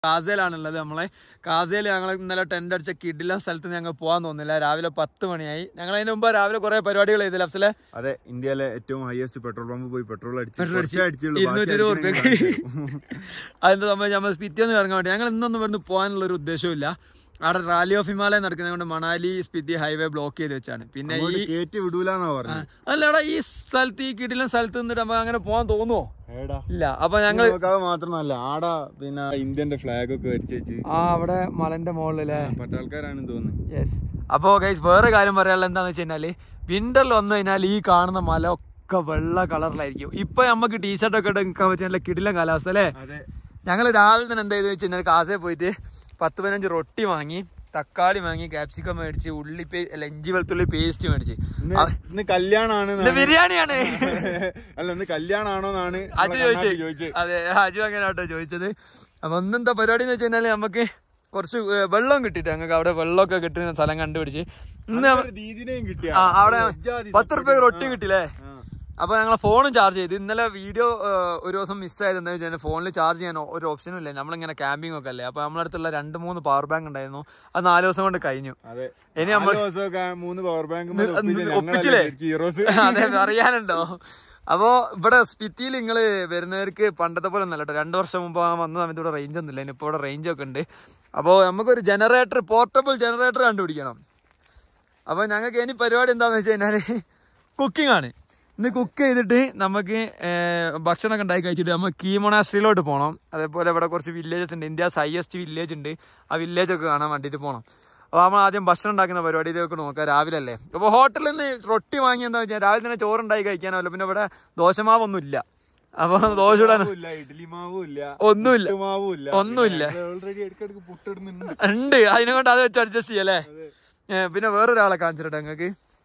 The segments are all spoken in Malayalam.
കാസയിലാണുള്ളത് നമ്മളെ കാസയിൽ ഞങ്ങൾ ഇന്നലെ ടെന്റ് അടിച്ച കിഡില സ്ഥലത്ത് ഞങ്ങൾ പോകാൻ തോന്നില്ല രാവിലെ പത്ത് മണിയായി ഞങ്ങൾ അതിന് മുമ്പ് രാവിലെ കുറെ പരിപാടികൾ ചെയ്തില്ല അഫ്സലെ അതെ ഇന്ത്യയിലെ ഏറ്റവും ഹയസ്റ്റ് പെട്രോൾ പമ്പ് പോയി പെട്രോൾ അടിച്ച് പെട്രോൾ അടിച്ച് കുറച്ചേ അടിച്ചുള്ളൂ, ബാക്കി ഇരുന്നൂറ്റി ഇരുപത് അടിക്കണേ ഉറുപ്പ്യക്ക് അതിന്റെ സംബന്ധിച്ച് നമ്മൾ പിറ്റേന്ന് ഇറങ്ങാൻ വേണ്ടി ഞങ്ങൾ ഇന്നൊന്നും ഇവിടുന്ന് പോകാനുള്ള ഒരു ഉദ്ദേശമില്ല അവിടെ റാലി ഓഫ് ഹിമാലയം നടക്കുന്നത് കൊണ്ട് മണാലി സ്പിതി ഹൈവേ ബ്ലോക്ക് ചെയ്ത് വെച്ചാണ് പിന്നെ ഈ അങ്ങോട്ട് കേറ്റി വിടൂലെന്നാ പറഞ്ഞു അല്ലടാ ഈ സ്ഥലത്ത് ഈ കിടിലൻ സ്ഥലത്ത് നിന്നിട്ട് നമുക്ക് അങ്ങനെ പോകാൻ തോന്നുവോ ഏടാ ഇല്ല അപ്പൊ ഞങ്ങൾ നോക്കാതെ മാത്രമല്ല ആടാ പിന്നെ ഇന്ത്യന്റെ ഫ്ലാഗ് ഒക്കെ വരച്ച് വെച്ച് ആ അവിടെ മലന്റെ മുകളിലല്ലേ പട്ടാൾക്കാരാണെന്ന് തോന്നുന്നു യെസ് അപ്പോൾ ഗൈസ് വേറെ കാര്യം പറയാനുള്ളത് എന്താണെന്ന് വെച്ച് കഴിഞ്ഞാൽ വിന്ററിൽ വന്നു കഴിഞ്ഞാൽ ഈ കാണുന്ന മല ഒക്കെ വെള്ള കളറിലായിരിക്കും ഇപ്പൊ നമുക്ക് ടീഷർട്ട് ഒക്കെ ഇട്ട് നിൽക്കാൻ പറ്റിയ നല്ല കിടിലൻ കാലാവസ്ഥ അല്ലേ അതെ ഞങ്ങൾ രാവിലെ തന്നെ എന്താ ചെയ്ത് വെച്ച് കഴിഞ്ഞാൽ കാസേ പോയിട്ട് പത്ത് പതിനഞ്ച് റൊട്ടി വാങ്ങി തക്കാളി വാങ്ങി ക്യാപ്സിക്കം മേടിച്ച് ഉള്ളി പേ അല്ല ഇഞ്ചി വെളുത്തുള്ളി പേസ്റ്റ് മേടിച്ച് ഇന്ന് ആ, ഇന്ന് കല്യാണാണ് ഇത് ബിരിയാണിയാണ് അല്ല ഇന്ന് കല്യാണാണോന്നാണ് അജു ചോദിച്ചേ അതെ അജു അങ്ങനെ ആട്ടോ ചോദിച്ചത് അപ്പൊ ഒന്നെന്താ പരിപാടി എന്ന് വെച്ച് കഴിഞ്ഞാല് നമുക്ക് കുറച്ച് ഏ, വെള്ളം കിട്ടിയിട്ട് ഞങ്ങൾക്ക് അവിടെ വെള്ളമൊക്കെ കിട്ടുന്ന സ്ഥലം കണ്ടുപിടിച്ച് ഇന്ന് നമ്മ- ദീദിനെയും കിട്ടിയ ആ അവിടെ പത്ത് റുപ്യ റൊട്ടി കിട്ടില്ലേ അപ്പൊ ഞങ്ങളെ ഫോണും ചാർജ് ചെയ്ത് ഇന്നലെ വീഡിയോ ഒരു ദിവസം മിസ്സായത് എന്താ വെച്ചാൽ ഫോണിൽ ചാർജ് ചെയ്യാൻ ഒരു ഓപ്ഷനും ഇല്ല നമ്മളിങ്ങനെ ക്യാമ്പിംഗ് ഒക്കെ അല്ലേ അപ്പൊ നമ്മുടെ അടുത്തുള്ള രണ്ട് മൂന്ന് പവർ ബാങ്ക് ഉണ്ടായിരുന്നു അത് നാല് ദിവസം കൊണ്ട് കഴിഞ്ഞു അതെ ഇനി നമ്മൾ നാല് ദിവസമൊക്കെ മൂന്ന് പവർ ബാങ്ക് ഒപ്പിച്ചില്ലേ? ഹീറോസ് അതെ അറിയാനുണ്ടോ അപ്പോ ഇവിടെ സ്പിത്തിയിൽ നിങ്ങൾ വരുന്നവർക്ക് പണ്ടത്തെ പോലെ ഒന്നല്ല കേട്ടോ രണ്ടു വർഷം മുമ്പ് ആ വന്ന സമയത്ത് ഇവിടെ റേഞ്ച് ഒന്നുമില്ല ഇനിയിപ്പോൾ ഇവിടെ റേഞ്ച് ഒക്കെ ഉണ്ട് അപ്പോൾ നമുക്കൊരു ജനറേറ്റർ പോർട്ടബിൾ ജനറേറ്റർ കണ്ടുപിടിക്കണം അപ്പോൾ ഞങ്ങൾക്ക് ഇനി പരിപാടി എന്താണെന്ന് വെച്ച് കഴിഞ്ഞാൽ കുക്കിംഗ് ആണ് ഇന്ന് കുക്ക് ചെയ്തിട്ട് നമുക്ക് ഏർ, ഭക്ഷണമൊക്കെ ഉണ്ടാക്കി കഴിച്ചിട്ട് നമ്മൾ കീ മൊണാസ്ട്രിയിലോട്ട് പോകണം അതേപോലെ ഇവിടെ കുറച്ച് വില്ലേജസ് ഉണ്ട് ഇന്ത്യസ് ഹയസ്റ്റ് വില്ലേജ് ഉണ്ട് ആ വില്ലേജ് ഒക്കെ കാണാൻ വേണ്ടിയിട്ട് പോകണം അപ്പോൾ നമ്മൾ ആദ്യം ഭക്ഷണം ഉണ്ടാക്കുന്ന പരിപാടി ഇതൊക്കെ നോക്കാം രാവിലെ അല്ലേ അപ്പോൾ ഹോട്ടലിൽ നിന്ന് റൊട്ടി വാങ്ങി എന്താ വെച്ചാൽ രാവിലെ തന്നെ ചോറുണ്ടാക്കി കഴിക്കാനല്ലോ പിന്നെ ഇവിടെ ദോശമാവൊന്നും ഇല്ല അപ്പോൾ ദോശ ഇടാൻ ഇല്ല ഇഡ്ഡലി മാവും ഇല്ല ഒന്നുമില്ല മാവും ഇല്ല ഒന്നുമില്ല ഓൾറെഡി ഇടയ്ക്കിടയ്ക്ക് പുട്ടിടുന്നുണ്ട് ഉണ്ട് അതിനെ കൊണ്ട് അത് വെച്ച് അഡ്ജസ്റ്റ് ചെയ്യല്ലേ ഏ, പിന്നെ വേറൊരാളെ കാണിച്ചിട്ടെ ഞങ്ങൾക്ക്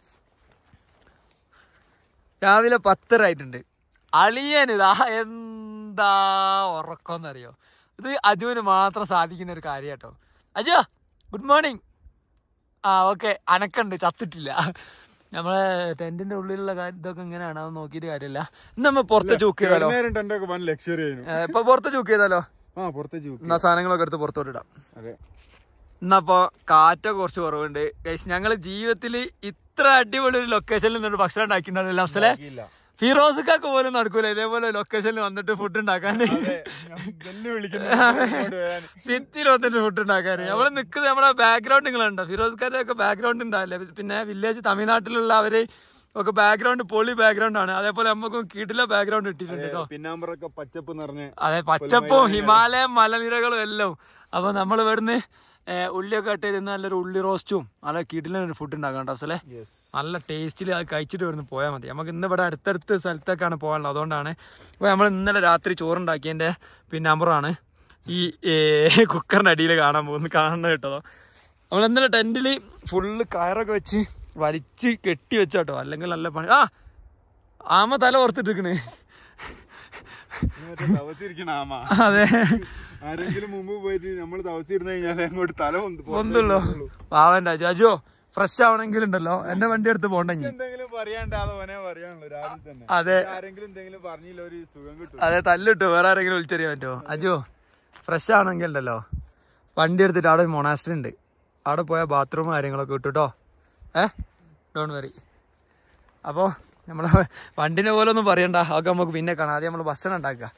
രാവിലെ പത്തര ആയിട്ടുണ്ട് അളിയൻ ഇതാ എന്താ ഉറക്കമെന്നറിയോ ഇത് അജുവിന് മാത്രം സാധിക്കുന്ന ഒരു കാര്യം കേട്ടോ അജു ഗുഡ് മോർണിംഗ് ആ ഓക്കെ അനക്കുണ്ട് ചത്തിട്ടില്ല നമ്മളെ ടെന്റിന്റെ ഉള്ളിലുള്ള കാര്യം ഇതൊക്കെ ഇങ്ങനെയാണ് അത് നോക്കിയിട്ട് കാര്യമില്ല ഇന്ന് നമ്മൾ പുറത്ത് ചൂക്ക് ചെയ്താലോ നേരം ടെന്റ് ഒക്കെ വൻ ലക്ഷറി ആയിരുന്നു ഏ, ഇപ്പൊ പുറത്ത് ചൂക്ക് ചെയ്താലോ ആ പുറത്തെ ചൂക്ക് എന്നാ സാധനങ്ങളൊക്കെ എടുത്ത് പുറത്തോട്ട് ഇടാം അതെ എന്നപ്പോ കാറ്റൊക്കെ കുറച്ച് കുറവുണ്ട് ഗൈസ് ഞങ്ങൾ ജീവിതത്തിൽ ഇത്ര അടിപൊളി ഒരു ലൊക്കേഷനിൽ നിന്നൊരു ഭക്ഷണം ഉണ്ടാക്കിയിട്ടുണ്ടല്ലോ അഫ്സലെ ഇല്ല ഫിറോസിക്കൊക്കെ പോലും നടക്കൂല ഇതേപോലെ ലൊക്കേഷനിൽ വന്നിട്ട് ഫുഡ് ഉണ്ടാക്കാൻ വെല്ലു വിളിക്കുന്നു സ്വിത്തിയിൽ വന്നിട്ട് ഫുഡ് ഉണ്ടാക്കാൻ നമ്മള് നിൽക്കുന്നത് നമ്മുടെ ബാക്ക്ഗ്രൗണ്ട് നിങ്ങളുണ്ടോ ഫിറോസ്കാരുടെ ഒക്കെ ബാക്ക്ഗ്രൗണ്ട് ഉണ്ടാവില്ലേ പിന്നെ വില്ലേജ് തമിഴ്നാട്ടിലുള്ള അവര് ഒക്കെ ബാക്ക്ഗ്രൗണ്ട് പൊളി ബാക്ക്ഗ്രൗണ്ട് ആണ് അതേപോലെ നമുക്കും കീട്ടിലെ ബാക്ക്ഗ്രൗണ്ട് ഇട്ടിട്ടുണ്ട് കേട്ടോ പിന്നാമ്പറൊക്കെ പച്ചപ്പ് നിറഞ്ഞ് അതെ പച്ചപ്പും ഹിമാലയം മലനിരകളും എല്ലാം അപ്പൊ നമ്മൾ ഇവിടുന്ന് ഏ, ഉള്ളിയൊക്കെ ഇട്ട് തിന്ന് നല്ലൊരു ഉള്ളി റോസ്റ്റും നല്ല കിടിലൊരു ഫുഡ് ഉണ്ടാക്കാം കേട്ടോ അസലേ നല്ല ടേസ്റ്റിൽ അത് കഴിച്ചിട്ട് ഇവിടുന്ന് പോയാൽ മതി നമുക്ക് ഇന്ന് ഇവിടെ അടുത്തടുത്ത് സ്ഥലത്തേക്കാണ് പോകാനുള്ളത് അതുകൊണ്ടാണ് അപ്പോൾ നമ്മൾ ഇന്നലെ രാത്രി ചോറുണ്ടാക്കിയതിൻ്റെ പിന്നെ നമ്പറാണ് ഈ ഏ, കുക്കറിൻ്റെ അടിയിൽ കാണാൻ പോകുന്നത് കാണുന്നത് കേട്ടോ നമ്മൾ ഇന്നലെ ടെൻറ്റിൽ ഫുള്ള് കയറൊക്കെ വെച്ച് വലിച്ച് കെട്ടി വെച്ചോ കേട്ടോ അല്ലെങ്കിൽ നല്ല പണി ആ ആമ തല ഓർത്തിട്ടിരിക്കണേ തവസിരിക്കണ ആമ അതെ ആരെങ്കിലും മുമ്പ് പോയിട്ട് നമ്മൾ തവസിരുന്ന് കഴിഞ്ഞാൽ അങ്ങോട്ട് തല ഒന്ന് പുറത്ത് ഒന്നുള്ളൂ പാവൻ രാജു അജോ ഫ്രഷ് ആവണമെങ്കിലുണ്ടല്ലോ എന്റെ വണ്ടി എടുത്ത് പോണ്ടെങ്കിൽ എന്തെങ്കിലും പറയാണ്ടാതെ ഓനെ പറയാനുള്ളൂ രാവിലെ തന്നെ അതെ ആരെങ്കിലും എന്തെങ്കിലും പറഞ്ഞില്ല ഒരു സുഖം കിട്ടും അതെ തല്ലിട്ടു വേറെ ആരെങ്കിലും വിളിച്ചറിയാൻ പറ്റുമോ അജു ഫ്രഷ് ആണെങ്കിൽ ഉണ്ടല്ലോ വണ്ടി എടുത്തിട്ട് അവിടെ മൊണാസ്റ്റർ ഉണ്ട് അവിടെ പോയാൽ ബാത്റൂം കാര്യങ്ങളൊക്കെ കിട്ടും ഏ ഡോൺ വറി അപ്പോൾ നമ്മളെ വണ്ടിനെ പോലെ ഒന്നും പറയണ്ട അതൊക്കെ നമുക്ക് പിന്നെ കാണാം ആദ്യം നമ്മൾ ഭക്ഷണം ഉണ്ടാക്കുക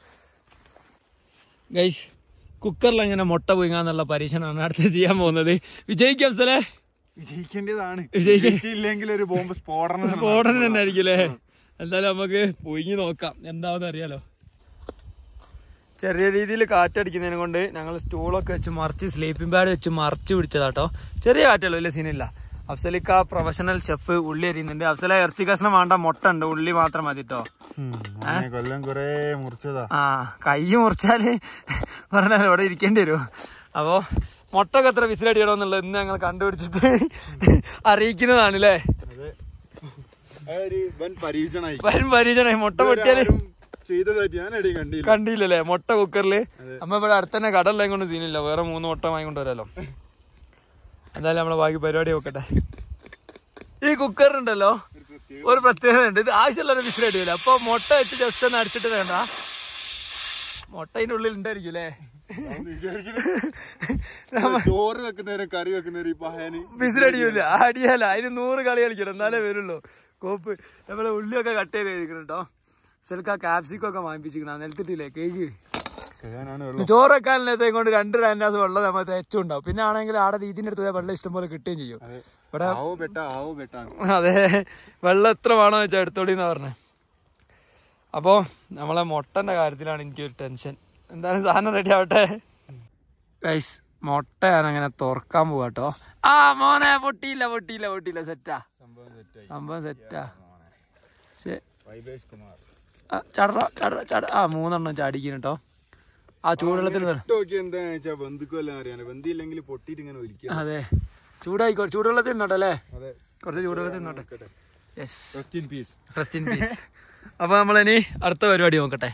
ഗൈസ് കുക്കറിൽ എങ്ങനെ മുട്ട പുഴുങ്ങാന്നുള്ള പരീക്ഷണമാണ് അടുത്ത് ചെയ്യാൻ പോകുന്നത് വിജയിക്കാം സ്ഥലേ വിജയിക്കേണ്ടതാണ് വിജയിക്ക- വിജയിച്ചില്ലെങ്കിൽ ഒരു ബോംബ് സ്ഫോടനം സ്ഫോടനം തന്നെ ആയിരിക്കും അല്ലേ എന്തായാലും നമുക്ക് പൊയിഞ്ഞ് നോക്കാം എന്താവെന്ന് അറിയാലോ ചെറിയ രീതിയിൽ കാറ്റടിക്കുന്നതിനെ കൊണ്ട് ഞങ്ങൾ സ്റ്റൂളൊക്കെ വെച്ച് മറിച്ച് സ്ലീപ്പിംഗ് പാഡ് വെച്ച് മറിച്ച് പിടിച്ചതാട്ടോ ചെറിയ കാറ്റുള്ളൂ വലിയ സീനില്ല അഫ്സലിക്ക പ്രൊഫഷണൽ ഷെഫ് ഉള്ളി അരിയുന്നുണ്ട് അഫ്സല ഇറച്ചി കഷ്ണം വേണ്ട മുട്ട ഉണ്ട് ഉള്ളി മാത്രം മതി കേട്ടോ കൊല്ലം കൊറേ മുറിച്ചതാ ആ കൈ മുറിച്ചാല് പറഞ്ഞാൽ ഇവിടെ ഇരിക്കേണ്ടി വരും അപ്പോ മുട്ടൊക്കെ എത്ര വിസിലടിയണമെന്നുള്ളത് ഇന്ന് ഞങ്ങൾ കണ്ടുപിടിച്ചിട്ട് അറിയിക്കുന്നതാണ് അല്ലേ അതെ ഒരു വൻ പരീക്ഷണായി വരും പരീക്ഷണമായി മുട്ട പൊട്ടിയാല് ആരും ചെയ്തതായിട്ട് ഞാൻ എടി കണ്ടില്ല കണ്ടില്ലല്ലേ മുട്ട കുക്കറില് അമ്മ ഇവിടെ അടുത്തന്നെ കടലിലേം കൊണ്ട് സീനില്ല വേറെ മൂന്ന് മുട്ട വാങ്ങിക്കൊണ്ട് വരാലോ എന്തായാലും നമ്മളെ ബാക്കി പരിപാടി നോക്കട്ടെ ഈ കുക്കറിനുണ്ടല്ലോ ഒരു പ്രത്യേകത ഉണ്ട് ഇത് ആവശ്യമുള്ള വിസിൽ അടിയില്ല അപ്പൊ മുട്ട വെച്ച് ജസ്റ്റ് ഒന്ന് അടിച്ചിട്ട് വേണ്ട മുട്ട അതിന്റെ ഉള്ളിൽ ഉണ്ടായിരിക്കും അല്ലേ ചോറ് വെക്കുന്നവരും കറി വെക്കുന്നവരും ഈ പഹയന് പിസിലടിയൂല അടിയല്ല അതിന് നൂറ് കളി കളിക്കണം എന്നാലേ വരുള്ളൂ കോപ്പ് നമ്മളെ ഉള്ളിയൊക്കെ കട്ട് ചെയ്ത് കഴിക്കണം കേട്ടോ ചിലക്ക് ആ ക്യാപ്സിക്കൊക്കെ വാങ്ങിപ്പിച്ചിരിക്കണം നിലത്തിട്ടില്ലേ കേക്ക് കേൾക്കാനാണ് ചോറ് വെക്കാനത്തെ കൊണ്ട് രണ്ട് രണ്ടാസ് വെള്ളം നമ്മൾ തെച്ചും ഉണ്ടാവും പിന്നെ ആണെങ്കിൽ ആടെ ഇതിന്റെ അടുത്ത് പോയാൽ വെള്ളം ഇഷ്ടം പോലെ കിട്ടുകയും ചെയ്യും ഇവിടെ ആവോ ബെട്ട ആവോ ബെട്ടാണ് അതെ വെള്ളം എത്ര വേണോ വെച്ചാൽ എടുത്തോളി എന്നാ പറഞ്ഞേ അപ്പോ നമ്മളെ മുട്ടന്റെ കാര്യത്തിലാണ് എനിക്കൊരു ടെൻഷൻ എന്തായാലും സാധനം റെഡി ആവട്ടെ ഗൈസ് മുട്ട ഞാൻ അങ്ങനെ തുറക്കാൻ പോവാട്ടോ ആ മോനെ പൊട്ടിയില്ല പൊട്ടിയില്ല പൊട്ടിയില്ല സെറ്റാ സംഭവം തെറ്റായി സംഭവം സെറ്റാ ശരി വൈബേഷ് കുമാർ ചടറ ചടറ ചട ആ മൂന്നെണ്ണം ചാടിക്കുന്നു കേട്ടോ ആ ചൂടുവെള്ളത്തിൽ വീണ്. നോക്കി എന്താന്ന് വെച്ചാ ബന്ധുക്കല്ല അറിയാൻ ബന്ധിയില്ലെങ്കിൽ പൊട്ടിയിട്ട് ഇങ്ങനെ ഒലിക്കുക അതെ ചൂടായിക്കോ ചൂടുവെള്ളത്തിൽ നിന്നോട്ടെ അല്ലേ അതെ കുറച്ച് ചൂടുവെള്ളത്തിൽ നിന്നോട്ടെ yes rest in peace rest in peace അപ്പൊ നമ്മളിനി അടുത്ത പരിപാടി നോക്കട്ടെ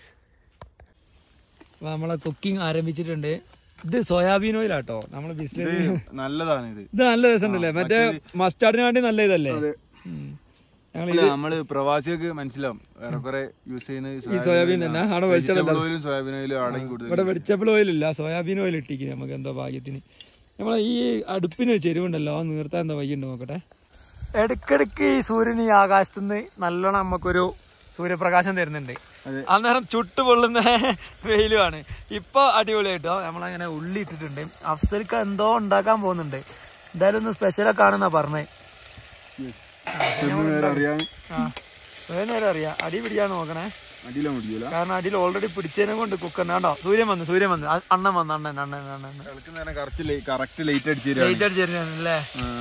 അപ്പൊ നമ്മളെ കുക്കിംഗ് ആരംഭിച്ചിട്ടുണ്ട് ഇത് സോയാബീൻ ഓയിലാട്ടോ നമ്മള് ബിസിനസ് നല്ലതാണ് ഇത് ഇത് നല്ല രസമുണ്ടല്ലേ മറ്റേ മസ്റ്റാർഡിന് വേണ്ടി നല്ല ഇതല്ലേ ഉം. ഞങ്ങൾ അല്ല നമ്മള് പ്രവാസികൾക്ക് മനസ്സിലാവും ഏറെക്കുറെ യൂസ് ചെയ്യുന്നത് സോയാബീൻ തന്നെ അവിടെ വെളിച്ചെണ്ണ ഓയിലും സോയാബീൻ ഓയിലും അടങ്ങി കൂടുതൽ ഇവിടെ വെജിറ്റബിൾ ഓയിൽ ഇല്ല സോയാബീൻ ഓയിൽ ഇട്ടിക്ക് നമുക്ക് എന്തോ ഭാഗ്യത്തിന് നമ്മളെ ഈ അടുപ്പിന് ഒരു ചെരുവുണ്ടല്ലോ ആ നീർത്താൻ എന്താ വയ്യുണ്ട് നോക്കട്ടെ ഇടയ്ക്കിടയ്ക്ക് ഈ സൂര്യൻ ഈ ആകാശത്തു നിന്ന് നല്ലോണം നമുക്കൊരു സൂര്യപ്രകാശം തരുന്നുണ്ട് അതെ. അന്നേരം ചുട്ടു പൊള്ളുന്ന വെയിലുമാണ് ഇപ്പൊ അടിപൊളിയായിട്ടോ നമ്മളങ്ങനെ ഉള്ളി ഇട്ടിട്ടുണ്ട് അഫ്സൽക്ക് എന്തോ ഉണ്ടാക്കാൻ പോകുന്നുണ്ട് എന്തായാലും ഒന്ന് സ്പെഷ്യലൊക്കെ ആണെന്നാ പറഞ്ഞേ നേരം അറിയാൻ ആ വേറെ നേരം അറിയാം അടി പിടിക്കാൻ നോക്കണേ അടിയിലാ മുടിയൂല കാരണം അടിയിൽ ഓൾറെഡി പിടിച്ചതിനെ കൊണ്ട് കുക്കറിന് കേട്ടോ സൂര്യൻ വന്നു സൂര്യൻ വന്നു അ- അണ്ണൻ വന്നു അണ്ണൻ അണ്ണൻ അണ്ണൻ ഇളക്ക് നേരം കറക്റ്റ് കറക്റ്റ് ലൈറ്റ് അടിച്ചു തരാണ് ലൈറ്റ് അടിച്ചിരുന്നല്ലേ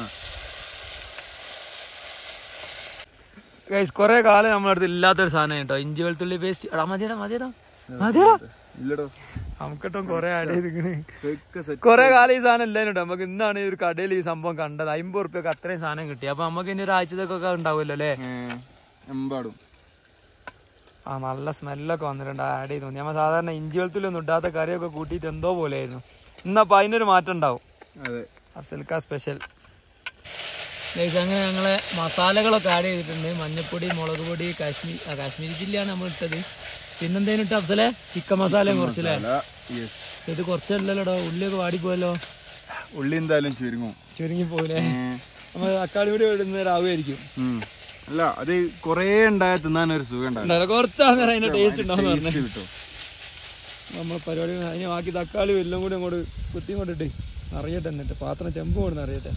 ഗൈസ് കുറെ കാലം നമ്മുടെ അടുത്ത് ഇല്ലാത്തൊരു സാധനം കേട്ടോ ഇഞ്ചി വെളുത്തുള്ളി പേസ്റ്റ് എടാ മതിയടാ മതിയടാ മതിയടാ ഇല്ലടോ നമുക്കിട്ടോ കൊറേ ആഡ് ചെയ്തിക്കണ് ഇതൊക്കെ സെറ്റ് കൊറേ കാലം ഈ സാധനം ഇല്ലായിരുന്നു കേട്ടോ നമുക്ക് ഇന്നാണ് ഈ ഒരു കടയിൽ ഈ സംഭവം കണ്ടത് അമ്പത് റുപ്യക്ക് അത്രയും സാധനം കിട്ടി അപ്പൊ നമുക്ക് ഇനി ഒരാഴ്ചത്തേക്കൊക്കെ ഉണ്ടാവുമല്ലോ അല്ലേ എമ്പാടും ആ നല്ല സ്മെല്ലൊക്കെ വന്നിട്ടുണ്ട് ആഡ് ചെയ്ത് നമ്മൾ സാധാരണ ഇഞ്ചി വെളുത്തുള്ളി ഒന്നും ഇടാത്ത കറിയൊക്കെ കൂട്ടിയിട്ട് എന്തോ പോലെ ആയിരുന്നു ഇന്നപ്പോ അതിനൊരു മാറ്റം ഉണ്ടാവും അതെ അഫ്സൽക്ക സ്പെഷ്യൽ അങ്ങനെ ഞങ്ങളെ മസാലകളൊക്കെ ആഡ് ചെയ്തിട്ടുണ്ട് മഞ്ഞപ്പൊടി മുളക് പൊടി കാശ്മീർ ആ, കാശ്മീരി ചില്ലിയാണ് നമ്മൾ ഇട്ടത് പിന്നെന്തേനും ഇട്ട അഫ്സലെ ചിക്കൻ മസാലയും കുറച്ചില്ലേ യെസ് പക്ഷെ ഇത് കുറച്ചല്ലല്ലോടോ ഉള്ളിയൊക്കെ വാടിപ്പോയല്ലോ ഉള്ളി എന്തായാലും ചുരുങ്ങും ചുരുങ്ങി പോയില്ലേ നമ്മൾ തക്കാളി പൊടി ഇടുന്നവരാവുമായിരിക്കും ഉം. അല്ല അത് കൊറേ ഉണ്ടായ തിന്നാൻ ഒരു സുഖം ഉണ്ടാവും ഉണ്ടാവില്ല കുറച്ചാണ് അതിന്റെ ടേസ്റ്റ് ഉണ്ടാവും പറഞ്ഞു Taste കിട്ടും നമ്മൾ പരിപാടി അതിന് ബാക്കി തക്കാളി എല്ലാം കൂടി അങ്ങോട്ട് കുത്തി കൊണ്ടിട്ട് അറിയട്ടെ എന്നിട്ട് പാത്രം ചെമ്പ് കൊടുന്ന് അറിയട്ടെ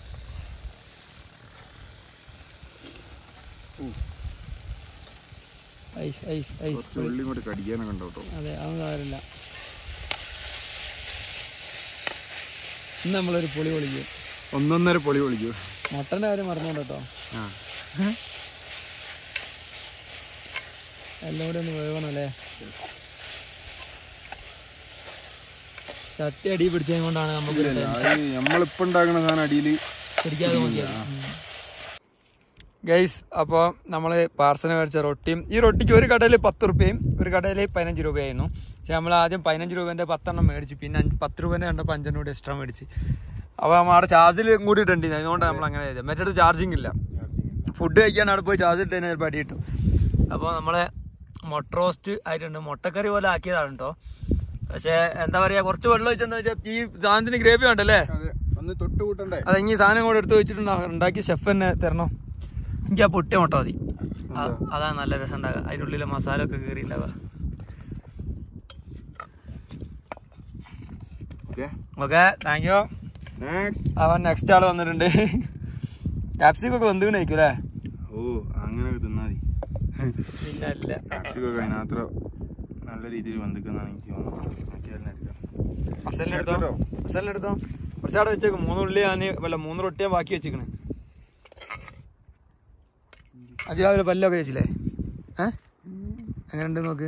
ഐസ് ഐസ് ഐസ് കുറച്ച് ഉള്ളി ഇങ്ങോട്ട് കടിക്കാനൊക്കെ ഉണ്ടാവും കേട്ടോ അതെ അതൊന്നും കാര്യമില്ല ഇന്ന് നമ്മളൊരു പുളി പൊളിക്കും ഒന്നൊന്നര പൊളി പൊളിക്കൂ മട്ടൻ്റെ കാര്യം മറന്നോണ്ട് കേട്ടോ ആ എല്ലാം കൂടി ഒന്ന് വേവണം അല്ലേ ചട്ടി അടി പിടിച്ചത് കൊണ്ടാണ് നമുക്ക് ഇല്ല, അത് നമ്മളിപ്പോ ഉണ്ടാക്കണ സാധനം അടിയില് പിടിക്കാതെ നോക്കിയത് ഗൈസ് അപ്പോൾ നമ്മൾ പാർസൽ മേടിച്ച റൊട്ടിയും ഈ റൊട്ടിക്ക് ഒരു കടയിൽ പത്ത് റുപ്യയും ഒരു കടയിൽ പതിനഞ്ച് രൂപയായിരുന്നു പക്ഷെ നമ്മൾ ആദ്യം പതിനഞ്ച് രൂപേൻ്റെ പത്തെണ്ണം മേടിച്ചു പിന്നെ അഞ്ച് പത്ത് രൂപേൻ്റെ കണ്ടപ്പോൾ അഞ്ചെണ്ണം കൂടി എക്സ്ട്രാ മേടിച്ച് അപ്പോൾ നമ്മൾ അവിടെ ചാർജിൽ കൂടിയിട്ടുണ്ട് അതുകൊണ്ട് നമ്മൾ അങ്ങനെ ചെയ്തത് മറ്റേ ചാർജിങ് ഇല്ല ഫുഡ് കഴിക്കാൻ അവിടെ പോയി ചാർജ് ഇട്ടതിന് ഒരു പടി കിട്ടും അപ്പോൾ നമ്മളെ മുട്ട റോസ്റ്റ് ആയിട്ടുണ്ട് മുട്ടക്കറി പോലെ ആക്കിയതാണ് കേട്ടോ പക്ഷേ എന്താ പറയുക കുറച്ച് വെള്ളം ഒഴിച്ചെന്ന് വെച്ചാൽ ഈ സാധനത്തിന് ഗ്രേവി ഉണ്ടല്ലേ അതെ ഒന്ന് തൊട്ട് കൂട്ടണ്ടേ അത് ഇനി സാധനം കൂടെ എടുത്ത് വെച്ചിട്ടുണ്ടോ ഉണ്ടാക്കി ഷെഫ് തന്നെ തരണോ എനിക്ക് ആ പൊട്ടിയ മുട്ട മതി ആ- അതാണ് നല്ല രസം ഉണ്ടാകുക അതിനുള്ളിലെ മസാല ഒക്കെ കയറി ഉണ്ടാവുക okay okay thank you next അവൻ നെക്സ്റ്റ് ആൾ വന്നിട്ടുണ്ട് ക്യാപ്സിക് ഒക്കെ വെന്ത് കഴിക്കും അല്ലേ ഓ അങ്ങനെ തിന്നാ മതി പിന്നെ അല്ല കാർഷികമൊക്കെ അതിനകത്ത് നല്ല രീതിയിൽ വന്നിക്കുന്നതാണ് എനിക്ക് തോന്നുന്നത് നോക്കിയാൽ എടുക്കാം അസലിനെ എടുത്തോ അസലിനെ എടുത്തോ കുറച്ചാടെ വെച്ചേക്കും മൂന്ന് ഉള്ളി ഞാൻ വല്ല മൂന്ന് റൊട്ടി ഞാൻ ബാക്കി വെച്ചിക്കണ് അത് രാവിലെ പല്ലൊക്കെ വെച്ചില്ലേ ഏ എങ്ങനെയുണ്ട് നോക്ക്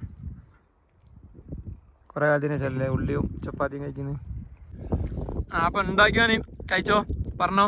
കുറെ കാലത്തിന് ശേഷമല്ലേ ഉള്ളിയും ചപ്പാത്തിയും കഴിക്കുന്നത് ആ അപ്പൊ ഉണ്ടാക്കിയാന് കഴിച്ചോ പറഞ്ഞോ